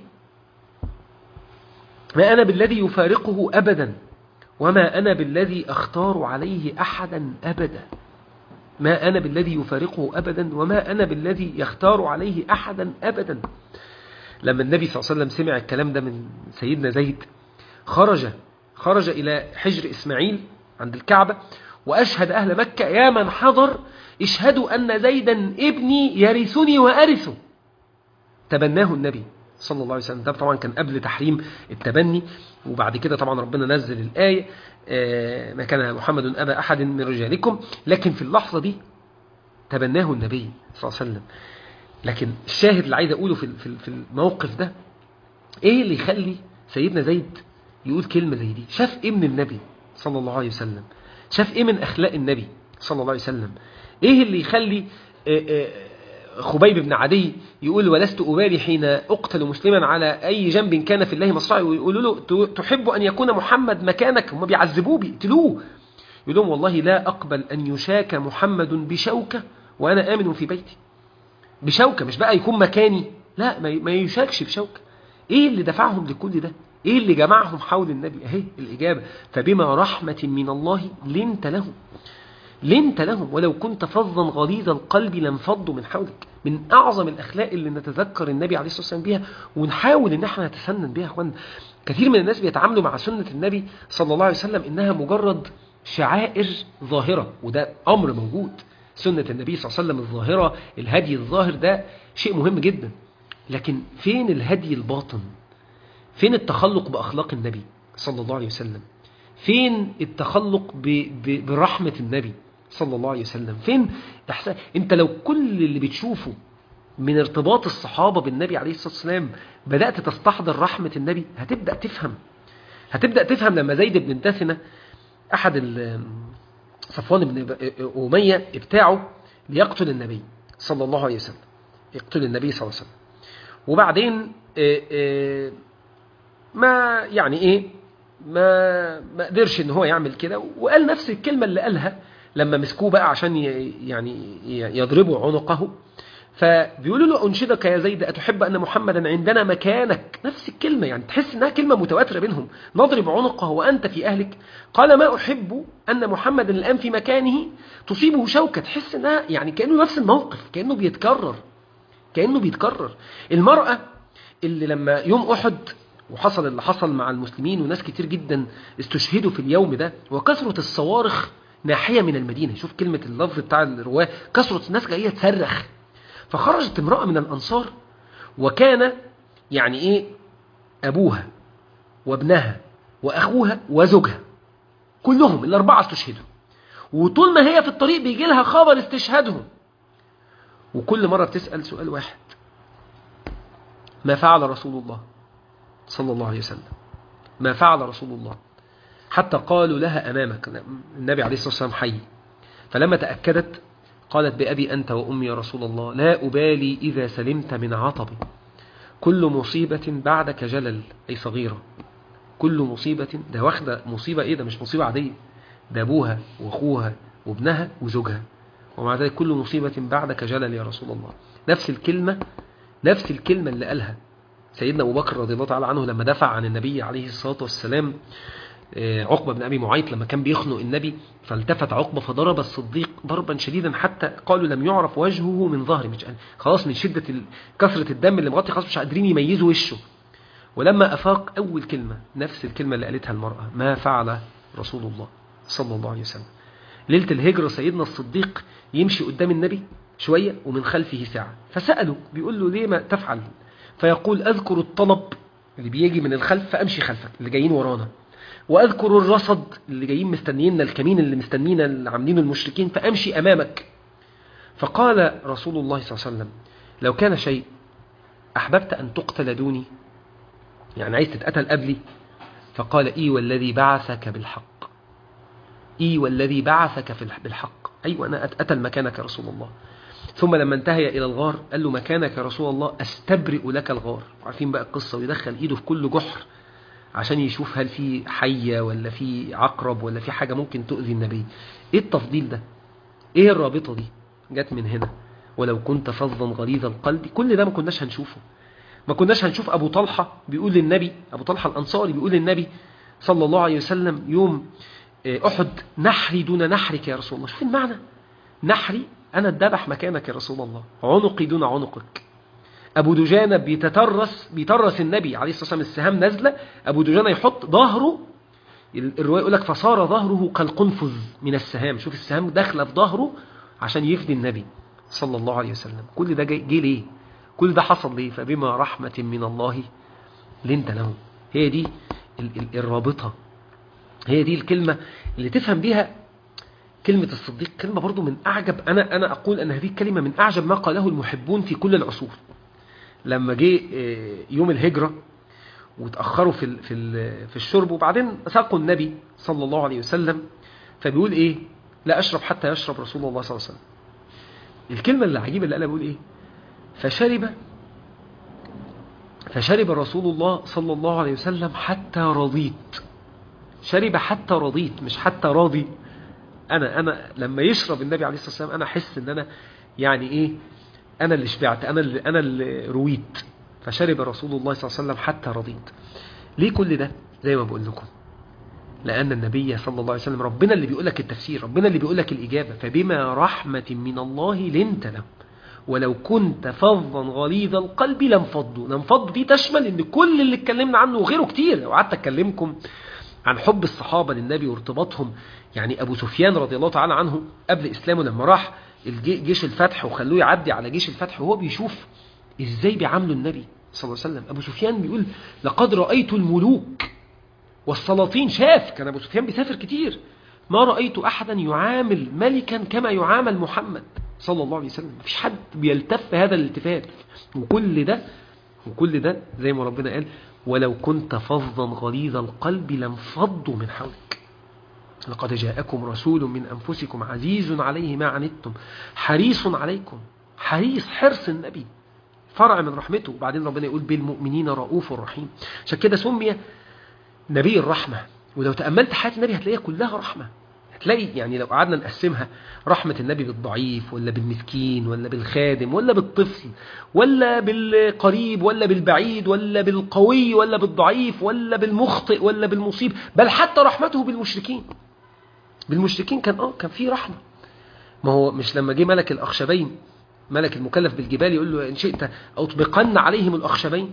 ما انا بالذي يفارقه ابدا وما انا بالذي اختار عليه احدا ابدا ما أنا بالذي يفارقه أبدا وما أنا بالذي يختار عليه أحدا أبدا لما النبي صلى الله عليه وسلم سمع الكلام ده من سيدنا زيد خرج خرج إلى حجر إسماعيل عند الكعبة وأشهد أهل مكة يا من حضر اشهدوا أن زيدا ابني يرثني وأرثه تبناه النبي صلى الله عليه وسلم ده طبعا كان قبل تحريم التبني وبعد كده طبعا ربنا نزل الآية ما كان محمد أبا أحد من رجالكم لكن في اللحظة دي تبناه النبي صلى الله عليه وسلم لكن الشاهد اللي عايز أقوله في في الموقف ده إيه اللي يخلي سيدنا زيد يقول كلمة زي دي شاف إيه من النبي صلى الله عليه وسلم شاف إيه من أخلاق النبي صلى الله عليه وسلم إيه اللي يخلي خبيب بن عدي يقول ولست أبالي حين أقتل مسلما على أي جنب كان في الله مصرعي ويقولوا له تحب أن يكون محمد مكانك هم بيعذبوه بيقتلوه يقول لهم والله لا أقبل أن يشاك محمد بشوكة وأنا آمن في بيتي بشوكة مش بقى يكون مكاني لا ما يشاكش بشوكة إيه اللي دفعهم لكل ده إيه اللي جمعهم حول النبي أهي الإجابة فبما رحمة من الله لنت لهم لنت لهم ولو كنت فظا غليظ القلب لانفضوا من حولك من أعظم الأخلاق اللي نتذكر النبي عليه الصلاة والسلام بيها ونحاول إن احنا نتسنن بيها أخوان كثير من الناس بيتعاملوا مع سنة النبي صلى الله عليه وسلم إنها مجرد شعائر ظاهرة وده أمر موجود سنة النبي صلى الله عليه وسلم الظاهرة الهدي الظاهر ده شيء مهم جدا لكن فين الهدي الباطن فين التخلق بأخلاق النبي صلى الله عليه وسلم فين التخلق ب... ب... برحمة النبي صلى الله عليه وسلم فين إحسان انت لو كل اللي بتشوفه من ارتباط الصحابة بالنبي عليه الصلاة والسلام بدأت تستحضر رحمة النبي هتبدأ تفهم هتبدأ تفهم لما زيد بن دثنة أحد صفوان بن أمية ابتاعه ليقتل النبي صلى الله عليه وسلم يقتل النبي صلى الله عليه وسلم وبعدين ما يعني ايه ما ما قدرش ان هو يعمل كده وقال نفس الكلمة اللي قالها لما مسكوه بقى عشان يعني يضربوا عنقه فبيقولوا له أنشدك يا زيد أتحب أن محمدا عندنا مكانك نفس الكلمة يعني تحس أنها كلمة متواترة بينهم نضرب عنقه وأنت في أهلك قال ما أحب أن محمدا الآن في مكانه تصيبه شوكة تحس أنها يعني كأنه نفس الموقف كأنه بيتكرر كأنه بيتكرر المرأة اللي لما يوم أحد وحصل اللي حصل مع المسلمين وناس كتير جدا استشهدوا في اليوم ده وكثرة الصوارخ ناحية من المدينة شوف كلمة اللفظ بتاع الرواة كثرة الناس جاية تصرخ فخرجت امرأة من الأنصار وكان يعني إيه أبوها وابنها وأخوها وزوجها كلهم الأربعة استشهدوا وطول ما هي في الطريق بيجي لها خبر استشهادهم وكل مرة بتسأل سؤال واحد ما فعل رسول الله صلى الله عليه وسلم ما فعل رسول الله حتى قالوا لها أمامك النبي عليه الصلاة والسلام حي فلما تأكدت قالت بأبي أنت وأمي يا رسول الله لا أبالي إذا سلمت من عطب كل مصيبة بعدك جلل أي صغيرة كل مصيبة ده واخدة مصيبة إيه ده مش مصيبة عادية ده أبوها وأخوها وابنها وزوجها ومع ذلك كل مصيبة بعدك جلل يا رسول الله نفس الكلمة نفس الكلمة اللي قالها سيدنا أبو بكر رضي الله تعالى عنه لما دفع عن النبي عليه الصلاة والسلام عقبة بن أبي معيط لما كان بيخنق النبي فالتفت عقبة فضرب الصديق ضربا شديدا حتى قالوا لم يعرف وجهه من ظهره مش خلاص من شدة كثرة الدم اللي مغطي خلاص مش قادرين يميزوا وشه ولما أفاق أول كلمة نفس الكلمة اللي قالتها المرأة ما فعل رسول الله صلى الله عليه وسلم ليلة الهجرة سيدنا الصديق يمشي قدام النبي شوية ومن خلفه ساعة فسأله بيقول له ليه ما تفعل فيقول أذكر الطلب اللي بيجي من الخلف فأمشي خلفك اللي جايين ورانا وأذكر الرصد اللي جايين مستنيينا الكمين اللي مستنينا اللي عاملينه المشركين فأمشي أمامك فقال رسول الله صلى الله عليه وسلم لو كان شيء أحببت أن تقتل دوني يعني عايز تتقتل قبلي فقال إي والذي بعثك بالحق إي والذي بعثك في الح- بالحق أيوة أنا أتقتل مكانك يا رسول الله ثم لما انتهي إلى الغار قال له مكانك يا رسول الله أستبرئ لك الغار عارفين بقى القصة ويدخل إيده في كل جحر عشان يشوف هل في حية ولا في عقرب ولا في حاجة ممكن تؤذي النبي إيه التفضيل ده إيه الرابطة دي جت من هنا ولو كنت فظا غليظ القلب كل ده ما كناش هنشوفه ما كناش هنشوف أبو طلحة بيقول للنبي أبو طلحة الأنصاري بيقول للنبي صلى الله عليه وسلم يوم آه، أحد نحري دون نحرك يا رسول الله شوف المعنى نحري أنا الذبح مكانك يا رسول الله عنقي دون عنقك أبو دجانة بيتترس بيترس النبي عليه الصلاة والسلام السهام نازلة أبو دجانة يحط ظهره الرواية يقول لك فصار ظهره كالقنفذ من السهام شوف السهام داخله في ظهره عشان يفدي النبي صلى الله عليه وسلم كل ده جاي جه ليه كل ده حصل ليه فبما رحمة من الله لنت له هي دي ال- ال- الرابطة هي دي الكلمة اللي تفهم بيها كلمة الصديق كلمة برضو من أعجب أنا أنا أقول أن هذه الكلمة من أعجب ما قاله المحبون في كل العصور لما جه آه، يوم الهجرة وتأخروا في ال- في ال- في الشرب وبعدين ساقوا النبي صلى الله عليه وسلم فبيقول إيه لا أشرب حتى يشرب رسول الله صلى الله عليه وسلم الكلمة اللي عجيبة اللي قالها بيقول إيه فشرب فشرب رسول الله صلى الله عليه وسلم حتى رضيت شرب حتى رضيت مش حتى راضي انا انا لما يشرب النبي عليه الصلاه والسلام انا احس ان انا يعني ايه انا اللي شبعت انا اللي انا اللي رويت فشرب رسول الله صلى الله عليه وسلم حتى رضيت ليه كل ده زي ما بقول لكم لأن النبي صلى الله عليه وسلم ربنا اللي بيقول لك التفسير ربنا اللي بيقول لك الإجابة فبما رحمة من الله لنت له ولو كنت فظا غليظ القلب لانفضوا لانفضوا دي تشمل ان كل اللي اتكلمنا عنه وغيره كتير لو قعدت اكلمكم عن حب الصحابة للنبي وارتباطهم يعني أبو سفيان رضي الله تعالى عنه قبل إسلامه لما راح الجي- جيش الفتح وخلوه يعدي على جيش الفتح وهو بيشوف إزاي بيعاملوا النبي صلى الله عليه وسلم أبو سفيان بيقول لقد رأيت الملوك والسلاطين شاف كان أبو سفيان بيسافر كتير ما رأيت أحدا يعامل ملكا كما يعامل محمد صلى الله عليه وسلم مفيش حد بيلتف هذا الالتفات وكل ده وكل ده زي ما ربنا قال ولو كنت فظا غليظ القلب لانفضوا من حولك لقد جاءكم رسول من أنفسكم عزيز عليه ما عنتم حريص عليكم حريص حرص النبي فرع من رحمته وبعدين ربنا يقول بالمؤمنين رؤوف رحيم عشان كده سمي نبي الرحمة ولو تأملت حياة النبي هتلاقيها كلها رحمة هتلاقي يعني لو قعدنا نقسمها رحمة النبي بالضعيف ولا بالمسكين ولا بالخادم ولا بالطفل ولا بالقريب ولا بالبعيد ولا بالقوي ولا بالضعيف ولا بالمخطئ ولا بالمصيب بل حتى رحمته بالمشركين بالمشركين كان اه كان في رحمة ما هو مش لما جه ملك الأخشبين ملك المكلف بالجبال يقول له إن شئت أطبقن عليهم الأخشبين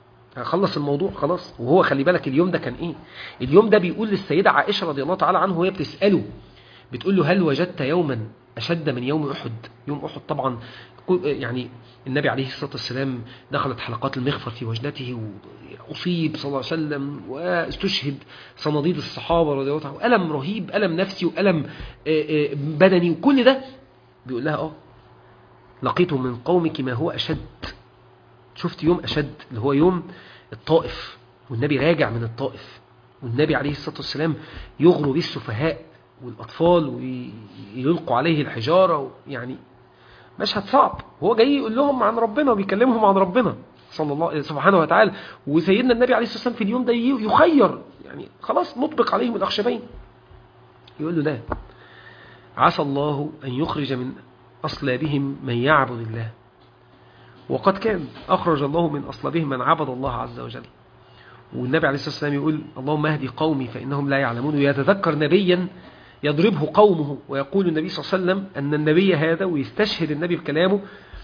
خلص الموضوع خلاص وهو خلي بالك اليوم ده كان ايه اليوم ده بيقول للسيدة عائشة رضي الله تعالى عنه وهي بتسأله بتقول له هل وجدت يوما أشد من يوم أحد يوم أحد طبعا يعني النبي عليه الصلاة والسلام دخلت حلقات المغفر في وجنته وأصيب صلى الله عليه وسلم واستشهد صناديد الصحابة رضي الله عنهم ألم رهيب ألم نفسي وألم بدني وكل ده بيقول لها اه لقيت من قومك ما هو أشد شفت يوم أشد اللي هو يوم الطائف والنبي راجع من الطائف والنبي عليه الصلاة والسلام يغروا به السفهاء والأطفال ويلقوا عليه الحجارة يعني مشهد صعب هو جاي يقول لهم عن ربنا وبيكلمهم عن ربنا صلى الله سبحانه وتعالى وسيدنا النبي عليه الصلاة والسلام في اليوم ده يخير يعني خلاص نطبق عليهم الأخشبين يقول له لا عسى الله أن يخرج من أصلابهم من يعبد الله وقد كان أخرج الله من أصلابهم من عبد الله عز وجل والنبي عليه الصلاة والسلام يقول اللهم اهدي قومي فإنهم لا يعلمون ويتذكر نبيا يضربه قومه ويقول النبي صلى الله عليه وسلم أن النبي هذا ويستشهد النبي بكلامه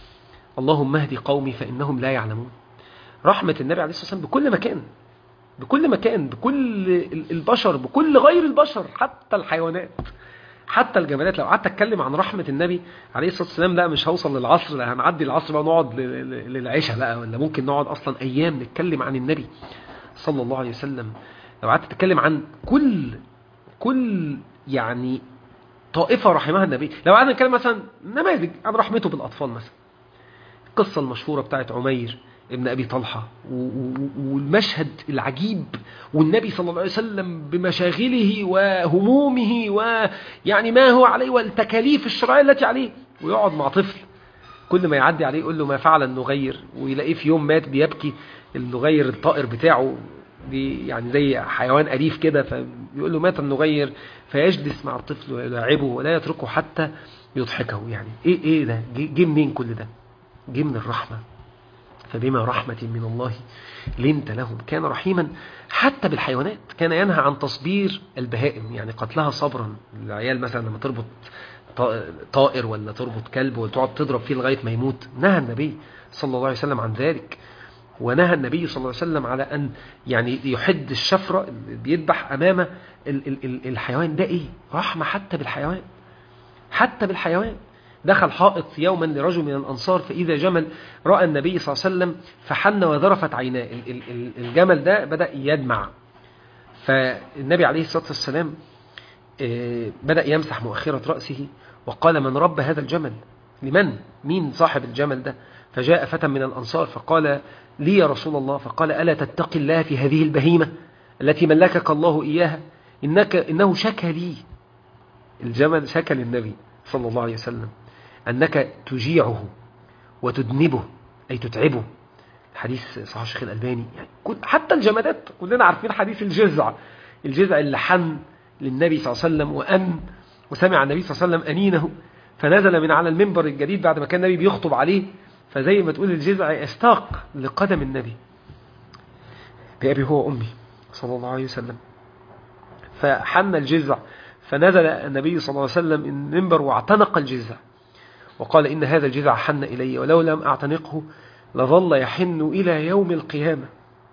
اللهم اهدي قومي فإنهم لا يعلمون رحمة النبي عليه الصلاة والسلام بكل مكان بكل مكان بكل البشر بكل غير البشر حتى الحيوانات حتى الجمالات لو قعدت اتكلم عن رحمة النبي عليه الصلاة والسلام لا مش هوصل للعصر لا هنعدي العصر بقى نقعد للعشاء بقى ولا ممكن نقعد اصلا ايام نتكلم عن النبي صلى الله عليه وسلم لو قعدت تتكلم عن كل كل يعني طائفة رحمها النبي لو قعدنا نتكلم مثلا نماذج عن رحمته بالأطفال مثلا القصة المشهورة بتاعت عمير ابن أبي طلحة و- و- والمشهد العجيب والنبي صلى الله عليه وسلم بمشاغله وهمومه ويعني ما هو عليه والتكاليف الشرعية التي عليه ويقعد مع طفل كل ما يعدي عليه يقول له ما فعل النغير ويلاقيه في يوم مات بيبكي النغير الطائر بتاعه دي يعني زي حيوان أليف كده فيقول له مات النغير فيجلس مع الطفل ويلاعبه ولا يتركه حتى يضحكه يعني ايه ايه ده جه جه منين كل ده جه من الرحمة فبما رحمة من الله لنت لهم كان رحيما حتى بالحيوانات كان ينهى عن تصبير البهائم يعني قتلها صبرا العيال مثلا لما تربط ط- طائر ولا تربط كلب وتقعد تضرب فيه لغاية ما يموت نهى النبي صلى الله عليه وسلم عن ذلك ونهى النبي صلى الله عليه وسلم على أن يعني يحد الشفرة اللي بيذبح أمام ال- ال- ال- الحيوان ده إيه رحمة حتى بالحيوان حتى بالحيوان دخل حائط يوما لرجل من الأنصار فإذا جمل رأى النبي صلى الله عليه وسلم فحن وذرفت عيناه ال- ال- ال- الجمل ده بدأ يدمع فالنبي عليه الصلاة والسلام آه، بدأ يمسح مؤخرة رأسه وقال من رب هذا الجمل لمن مين صاحب الجمل ده فجاء فتى من الأنصار فقال لي يا رسول الله فقال ألا تتقي الله في هذه البهيمة التي ملكك الله إياها إنك إنه شكى لي الجمل شكى للنبي صلى الله عليه وسلم أنك تجيعه وتدنبه أي تتعبه حديث صحيح الشيخ الألباني يعني كل- حتى الجمادات كلنا عارفين حديث الجزع الجزع اللي حن للنبي صلى الله عليه وسلم وأن وسمع النبي صلى الله عليه وسلم أنينه فنزل من على المنبر الجديد بعد ما كان النبي بيخطب عليه فزي ما تقول الجزع اشتاق لقدم النبي بأبي هو وأمي صلى الله عليه وسلم فحن الجزع فنزل النبي صلى الله عليه وسلم المنبر واعتنق الجزع وقال إن هذا الجزع حن إلي ولو لم أعتنقه لظل يحن إلى يوم القيامة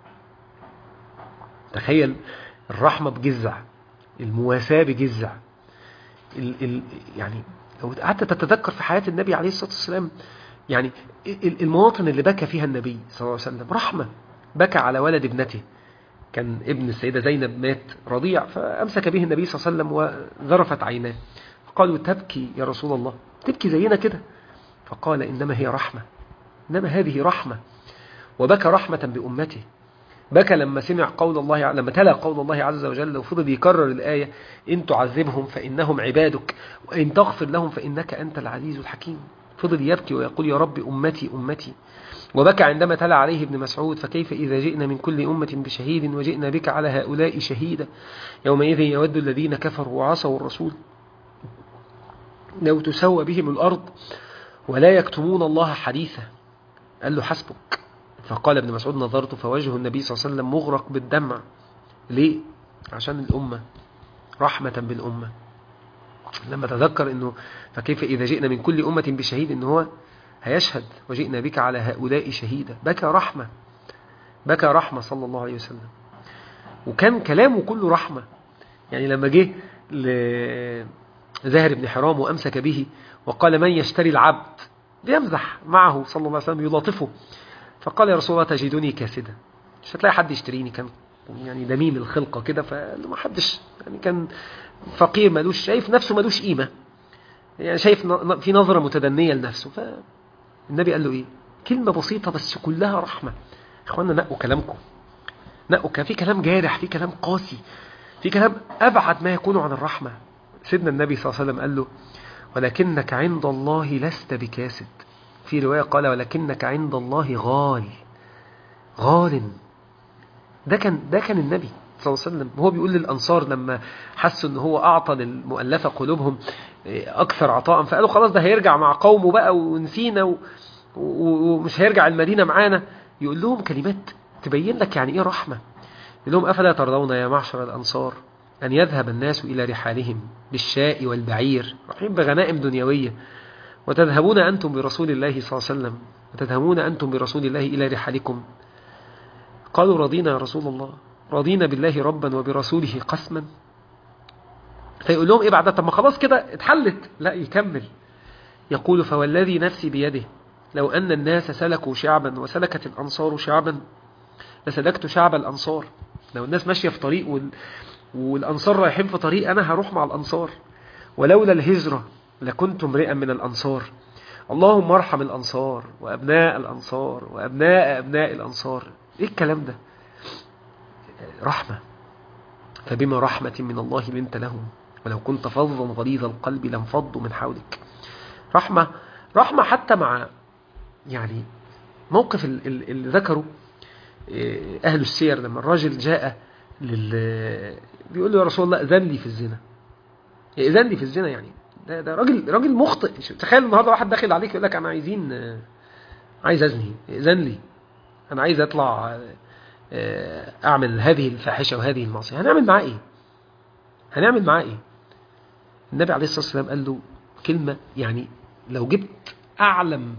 تخيل الرحمة بجزع المواساة بجزع ال ال يعني لو قعدت تتذكر في حياة النبي عليه الصلاة والسلام يعني ال- المواطن اللي بكى فيها النبي صلى الله عليه وسلم رحمة بكى على ولد ابنته كان ابن السيدة زينب مات رضيع فأمسك به النبي صلى الله عليه وسلم وذرفت عيناه فقالوا تبكي يا رسول الله تبكي زينا كده فقال إنما هي رحمة إنما هذه رحمة وبكى رحمة بأمته بكى لما سمع قول الله لما تلا قول الله عز وجل وفضل يكرر الآية إن تعذبهم فإنهم عبادك وإن تغفر لهم فإنك أنت العزيز الحكيم فضل يبكي ويقول يا رب أمتي أمتي وبكى عندما تلا عليه ابن مسعود فكيف إذا جئنا من كل أمة بشهيد وجئنا بك على هؤلاء شهيدا يومئذ يود الذين كفروا وعصوا الرسول لو تسوى بهم الأرض ولا يكتمون الله حديثا قال له حسبك فقال ابن مسعود نظرت فوجه النبي صلى الله عليه وسلم مغرق بالدمع ليه؟ عشان الأمة رحمة بالأمة لما تذكر أنه فكيف إذا جئنا من كل أمة بشهيد أنه هو هيشهد وجئنا بك على هؤلاء شهيدا بكى رحمة بكى رحمة صلى الله عليه وسلم وكان كلامه كله رحمة يعني لما جه لزاهر بن حرام وأمسك به وقال من يشتري العبد بيمزح معه صلى الله عليه وسلم يلاطفه فقال يا رسول الله تجدني كاسدا مش هتلاقي حد يشتريني كان يعني دميم الخلقة كده فما حدش يعني كان فقير ملوش شايف نفسه ملوش قيمة يعني شايف ن- في نظرة متدنية لنفسه فالنبي قال له ايه كلمة بسيطة بس كلها رحمة اخوانا نقوا كلامكم نقوا كان في كلام جارح في كلام قاسي في كلام أبعد ما يكون عن الرحمة سيدنا النبي صلى الله عليه وسلم قال له ولكنك عند الله لست بكاسد في رواية قال ولكنك عند الله غال غال ده كان ده كان النبي صلى الله عليه وسلم هو بيقول للأنصار لما حسوا ان هو أعطى للمؤلفة قلوبهم إيه، أكثر عطاء فقالوا خلاص ده هيرجع مع قومه بقى ونسينا و- و- ومش هيرجع المدينة معانا يقول لهم كلمات تبين لك يعني إيه رحمة يقول لهم أفلا ترضون يا معشر الأنصار أن يذهب الناس إلى رحالهم بالشاء والبعير رايحين بغنائم دنيوية وتذهبون أنتم برسول الله صلى الله عليه وسلم وتذهبون أنتم برسول الله إلى رحالكم قالوا رضينا يا رسول الله رضينا بالله ربا وبرسوله قسما فيقول لهم ايه بعدها طب ما خلاص كده اتحلت لا يكمل يقول فوالذي نفسي بيده لو أن الناس سلكوا شعبا وسلكت الأنصار شعبا لسلكت شعب الأنصار لو الناس ماشية في طريق وال... والأنصار رايحين في طريق أنا هروح مع الأنصار ولولا الهجرة لكنت امرئا من الأنصار اللهم ارحم الأنصار وأبناء الأنصار وأبناء أبناء الأنصار إيه الكلام ده رحمة فبما رحمة من الله لنت لهم ولو كنت فظا غليظ القلب لانفضوا من حولك رحمة رحمة حتى مع يعني موقف ال- ال- اللي ذكره إيه، أهل السير لما الراجل جاء لل بيقول له يا رسول الله أذن لي في الزنا إذن لي في الزنا يعني ده, ده راجل راجل مخطئ تخيل النهارده واحد داخل عليك يقول لك أنا عايزين آه، عايز أزني إذن لي أنا عايز أطلع آه، أعمل هذه الفاحشة وهذه المعصية هنعمل معاه إيه؟ هنعمل معاه إيه؟ النبي عليه الصلاة والسلام قال له كلمة يعني لو جبت أعلم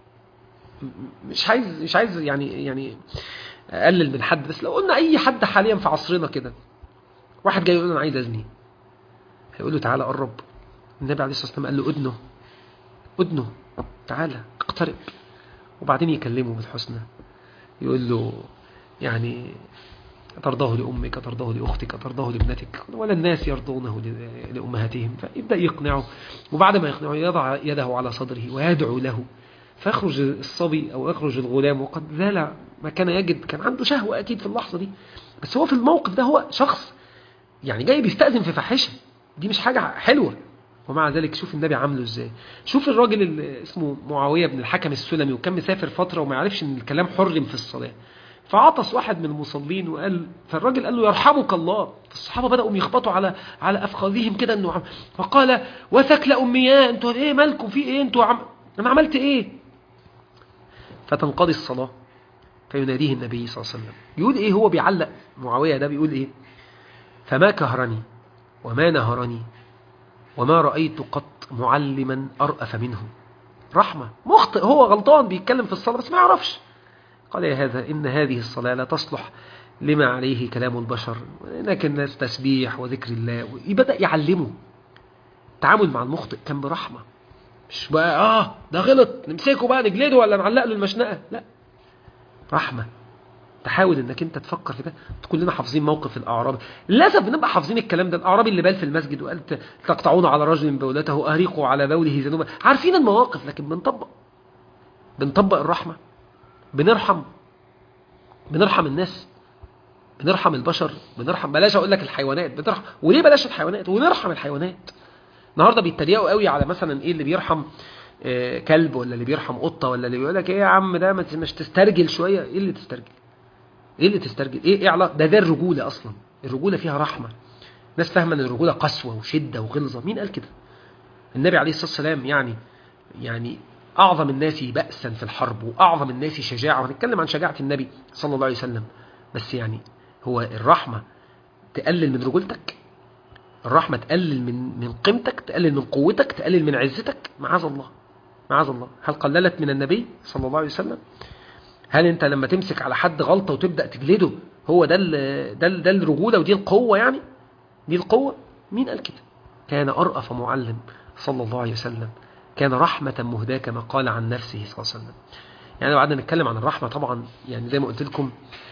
مش عايز مش عايز يعني يعني اقلل من حد بس لو قلنا اي حد حاليا في عصرنا كده واحد جاي يقول له انا عايز ازني هيقول له تعالى قرب النبي عليه الصلاه والسلام قال له ادنه ادنه تعالى اقترب وبعدين يكلمه بالحسنى يقول له يعني ترضاه لأمك ترضاه لأختك ترضاه لابنتك ولا الناس يرضونه ل- لأمهاتهم فيبدأ يقنعه وبعد ما يقنعه يضع يده على صدره ويدعو له فيخرج الصبي أو يخرج الغلام وقد زال ما كان يجد كان عنده شهوة أكيد في اللحظة دي بس هو في الموقف ده هو شخص يعني جاي بيستأذن في فاحشة دي مش حاجة حلوة ومع ذلك شوف النبي عامله ازاي شوف الراجل اللي اسمه معاوية بن الحكم السلمي وكان مسافر فترة وما يعرفش ان الكلام حرم في الصلاة فعطس واحد من المصلين وقال فالراجل قال له يرحمك الله فالصحابة بدأوا يخبطوا على على أفخاذهم كده انه عم فقال وثكل أمياء انتوا ايه مالكم في ايه انتوا عم انا عملت ايه فتنقضي الصلاة فيناديه النبي صلى الله عليه وسلم يقول ايه هو بيعلق معاوية ده بيقول ايه فما كهرني وما نهرني وما رأيت قط معلما أرأف منه رحمة مخطئ هو غلطان بيتكلم في الصلاة بس ما يعرفش قال يا هذا إن هذه الصلاة لا تصلح لما عليه كلام البشر لكن الناس تسبيح وذكر الله بدأ يعلمه التعامل مع المخطئ كان برحمة مش بقى آه ده غلط نمسكه بقى نجلده ولا نعلق له المشنقة لا رحمة تحاول انك انت تفكر في ده كلنا حافظين موقف الاعرابي للاسف بنبقى حافظين الكلام ده الاعرابي اللي بال في المسجد وقال ت- تقطعون على رجل بولته اهريقوا على بوله ذنوبا عارفين المواقف لكن بنطبق بنطبق الرحمه بنرحم بنرحم الناس بنرحم البشر بنرحم بلاش اقول لك الحيوانات بنرحم وليه بلاش الحيوانات ونرحم الحيوانات النهارده بيتريقوا قوي على مثلا ايه اللي بيرحم آه، كلب ولا اللي بيرحم قطه ولا اللي بيقول لك ايه يا عم ده ما ت- مش تسترجل شويه ايه اللي تسترجل ايه اللي تسترجل ايه ايه علاقه ده ده الرجوله اصلا الرجوله فيها رحمه ناس فاهمه ان الرجوله قسوه وشده وغلظه مين قال كده النبي عليه الصلاه والسلام يعني يعني اعظم الناس بأسا في الحرب واعظم الناس شجاعه وهنتكلم عن شجاعه النبي صلى الله عليه وسلم بس يعني هو الرحمه تقلل من رجولتك الرحمه تقلل من من قيمتك تقلل من قوتك تقلل من عزتك معاذ الله معاذ الله هل قللت من النبي صلى الله عليه وسلم هل انت لما تمسك على حد غلطه وتبدا تجلده هو ده ال- ده ال- ده الرجوله ودي القوه يعني دي القوه مين قال كده كان ارأف معلم صلى الله عليه وسلم كان رحمة مهداة كما قال عن نفسه صلى الله عليه وسلم يعني لو قعدنا نتكلم عن الرحمة طبعا يعني زي ما قلت لكم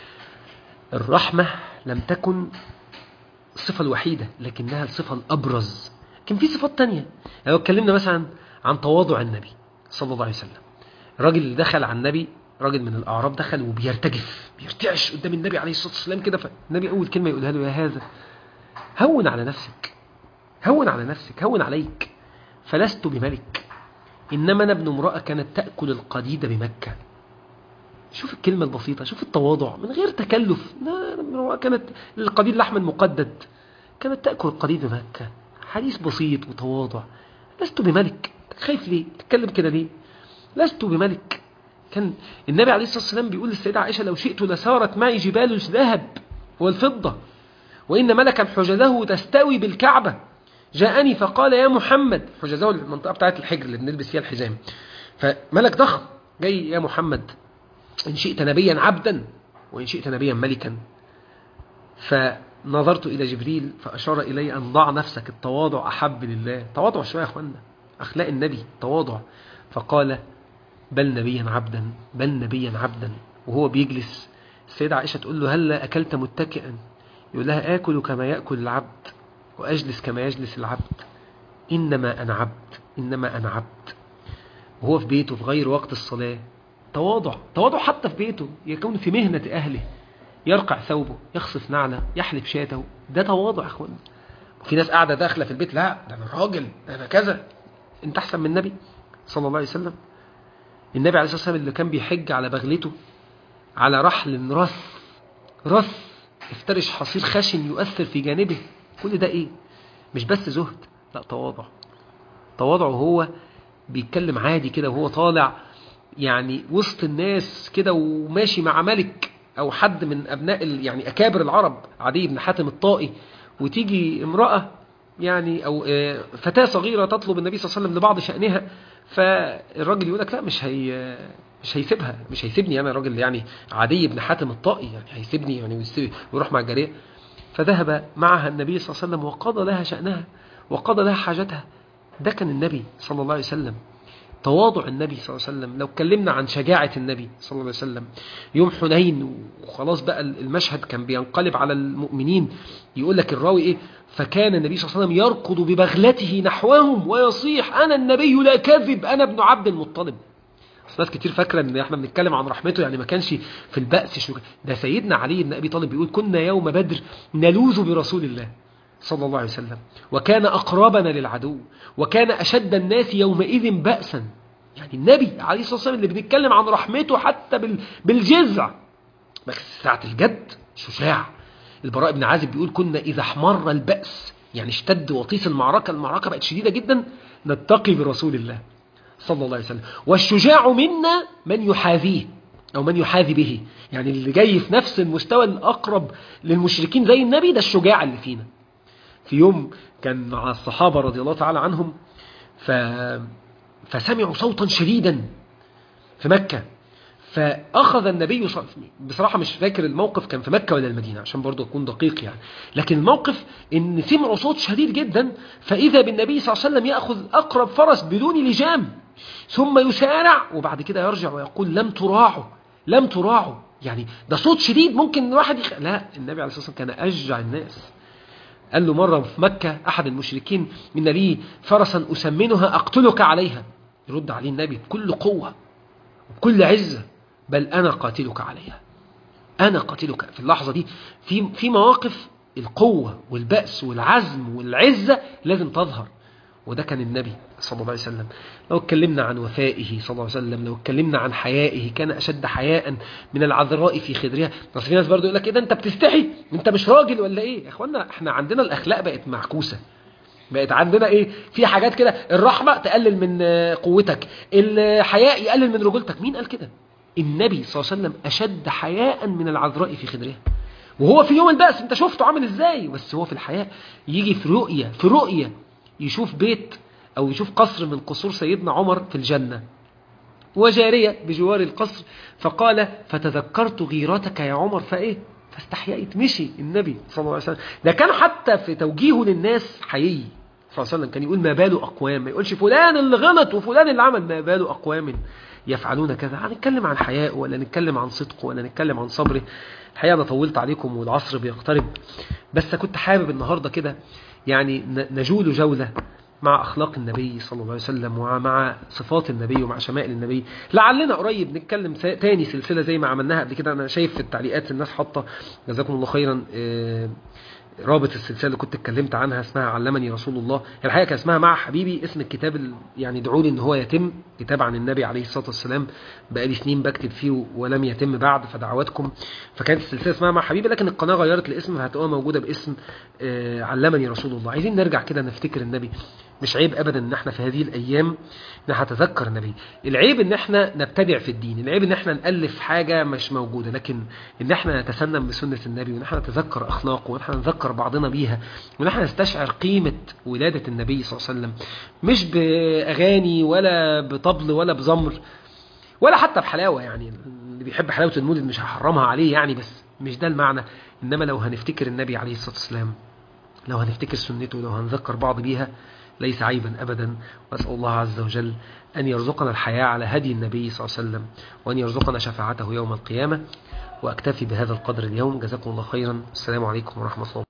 الرحمة لم تكن الصفة الوحيدة لكنها الصفة الأبرز كان في صفات تانية يعني لو اتكلمنا مثلا عن تواضع النبي صلى الله عليه وسلم الراجل اللي دخل على النبي راجل من الأعراب دخل وبيرتجف بيرتعش قدام النبي عليه الصلاة والسلام كده فالنبي أول كلمة يقولها له يا هذا هون على نفسك هون على نفسك هون عليك فلست بملك إنما أنا ابن امرأة كانت تأكل القديد بمكة شوف الكلمة البسيطة شوف التواضع من غير تكلف لا أنا ابن امرأة كانت القديد لحم مقدد كانت تأكل القديد بمكة حديث بسيط وتواضع لست بملك خايف ليه تتكلم كده ليه لست بملك كان النبي عليه الصلاة والسلام بيقول للسيدة عائشة لو شئت لسارت معي جبال الذهب والفضة وإن ملكا حجزه تستوي بالكعبة جاءني فقال يا محمد حجزه المنطقة بتاعت الحجر اللي بنلبس فيها الحزام فملك ضخم جاي يا محمد إن شئت نبيا عبدا وإن شئت نبيا ملكا فنظرت إلى جبريل فأشار إلي أن ضع نفسك التواضع أحب لله تواضع شوية يا أخوانا أخلاق النبي تواضع فقال بل نبيا عبدا بل نبيا عبدا وهو بيجلس السيدة عائشة تقول له هل أكلت متكئا يقول لها آكل كما يأكل العبد وأجلس كما يجلس العبد إنما أنا عبد إنما أنا عبد وهو في بيته في غير وقت الصلاة تواضع تواضع حتى في بيته يكون في مهنة أهله يرقع ثوبه يخصف نعله يحلب شاته ده تواضع يا اخوانا في ناس قاعدة داخلة في البيت لا ده أنا راجل ده أنا كذا أنت أحسن من النبي صلى الله عليه وسلم النبي عليه الصلاة والسلام اللي كان بيحج على بغلته على رحل رث رث افترش حصير خشن يؤثر في جانبه كل ده ايه مش بس زهد لا تواضع تواضع وهو بيتكلم عادي كده وهو طالع يعني وسط الناس كده وماشي مع ملك او حد من ابناء يعني اكابر العرب عدي بن حاتم الطائي وتيجي امرأة يعني او فتاة صغيرة تطلب النبي صلى الله عليه وسلم لبعض شأنها فالراجل يقول لك لا مش هي مش هيسيبها مش هيسيبني انا راجل يعني عدي بن حاتم الطائي يعني هيسيبني يعني ويروح مع الجاريه فذهب معها النبي صلى الله عليه وسلم وقضى لها شأنها وقضى لها حاجتها ده كان النبي صلى الله عليه وسلم تواضع النبي صلى الله عليه وسلم لو اتكلمنا عن شجاعة النبي صلى الله عليه وسلم يوم حنين وخلاص بقى المشهد كان بينقلب على المؤمنين يقول لك الراوي ايه فكان النبي صلى الله عليه وسلم يركض ببغلته نحوهم ويصيح انا النبي لا كذب انا ابن عبد المطلب ناس كتير فاكره ان احنا بنتكلم عن رحمته يعني ما كانش في البأس شو ده سيدنا علي بن ابي طالب بيقول كنا يوم بدر نلوذ برسول الله صلى الله عليه وسلم وكان أقربنا للعدو وكان أشد الناس يومئذ بأسا يعني النبي عليه الصلاة والسلام اللي بنتكلم عن رحمته حتى بالجزع بس ساعة الجد شجاع البراء بن عازب بيقول كنا إذا احمر البأس يعني اشتد وطيس المعركة المعركة بقت شديدة جدا نتقي برسول الله صلى الله عليه وسلم والشجاع منا من يحاذيه أو من يحاذي به يعني اللي جاي في نفس المستوى الأقرب للمشركين زي النبي ده الشجاع اللي فينا في يوم كان مع الصحابة رضي الله تعالى عنهم ف... فسمعوا صوتا شديدا في مكة فأخذ النبي صلى الله عليه وسلم بصراحة مش فاكر الموقف كان في مكة ولا المدينة عشان برضو أكون دقيق يعني لكن الموقف إن سمعوا صوت شديد جدا فإذا بالنبي صلى الله عليه وسلم يأخذ أقرب فرس بدون لجام ثم يسارع وبعد كده يرجع ويقول لم تراعوا لم تراعوا يعني ده صوت شديد ممكن الواحد يخ... لا النبي عليه الصلاة والسلام كان أشجع الناس قال له مرة في مكة أحد المشركين إن لي فرسا أسمنها أقتلك عليها يرد عليه النبي بكل قوة وبكل عزة بل أنا قاتلك عليها أنا قاتلك في اللحظة دي في في مواقف القوة والبأس والعزم والعزة لازم تظهر وده كان النبي صلى الله عليه وسلم لو اتكلمنا عن وفائه صلى الله عليه وسلم لو اتكلمنا عن حيائه كان أشد حياء من العذراء في خدرها بس في ناس برضه يقول لك ايه ده انت بتستحي انت مش راجل ولا ايه يا اخوانا احنا عندنا الاخلاق بقت معكوسه بقت عندنا ايه في حاجات كده الرحمه تقلل من قوتك الحياء يقلل من رجولتك مين قال كده النبي صلى الله عليه وسلم اشد حياء من العذراء في خدرها وهو في يوم البأس انت شفته عامل ازاي بس هو في الحياة يجي في رؤية في رؤية يشوف بيت او يشوف قصر من قصور سيدنا عمر في الجنة وجارية بجوار القصر فقال فتذكرت غيرتك يا عمر فايه فاستحييت مشي النبي صلى الله عليه وسلم ده كان حتى في توجيهه للناس حيي صلى الله عليه وسلم كان يقول ما بال أقوام ما يقولش فلان اللي غلط وفلان اللي عمل ما بال أقوام يفعلون كذا هنتكلم عن حياء ولا نتكلم عن صدق ولا نتكلم عن صبره الحقيقة أنا طولت عليكم والعصر بيقترب بس كنت حابب النهاردة كده يعني نجول جولة مع أخلاق النبي صلى الله عليه وسلم ومع صفات النبي ومع شمائل النبي لعلنا قريب نتكلم تاني سلسلة زي ما عملناها قبل كده أنا شايف في التعليقات الناس حاطة جزاكم الله خيرا رابط السلسله اللي كنت اتكلمت عنها اسمها علمني رسول الله الحقيقه كان اسمها مع حبيبي اسم الكتاب يعني ادعوا لي ان هو يتم كتاب عن النبي عليه الصلاه والسلام بقالي سنين بكتب فيه ولم يتم بعد فدعواتكم فكانت السلسله اسمها مع حبيبي لكن القناه غيرت الاسم فهتبقى موجوده باسم علمني رسول الله عايزين نرجع كده نفتكر النبي مش عيب ابدا ان احنا في هذه الايام نتذكر النبي العيب ان احنا نبتدع في الدين العيب ان احنا نالف حاجه مش موجوده لكن ان احنا نتسنم بسنه النبي وان احنا نتذكر اخلاقه وان احنا نذكر بعضنا بيها وان احنا نستشعر قيمه ولاده النبي صلى الله عليه وسلم مش باغاني ولا بطبل ولا بزمر ولا حتى بحلاوه يعني اللي بيحب حلاوه المولد مش هحرمها عليه يعني بس مش ده المعنى انما لو هنفتكر النبي عليه الصلاه والسلام لو هنفتكر سنته لو هنذكر بعض بيها ليس عيبا أبدا وأسأل الله عز وجل أن يرزقنا الحياة على هدي النبي صلى الله عليه وسلم وأن يرزقنا شفاعته يوم القيامة وأكتفي بهذا القدر اليوم جزاكم الله خيرا السلام عليكم ورحمة الله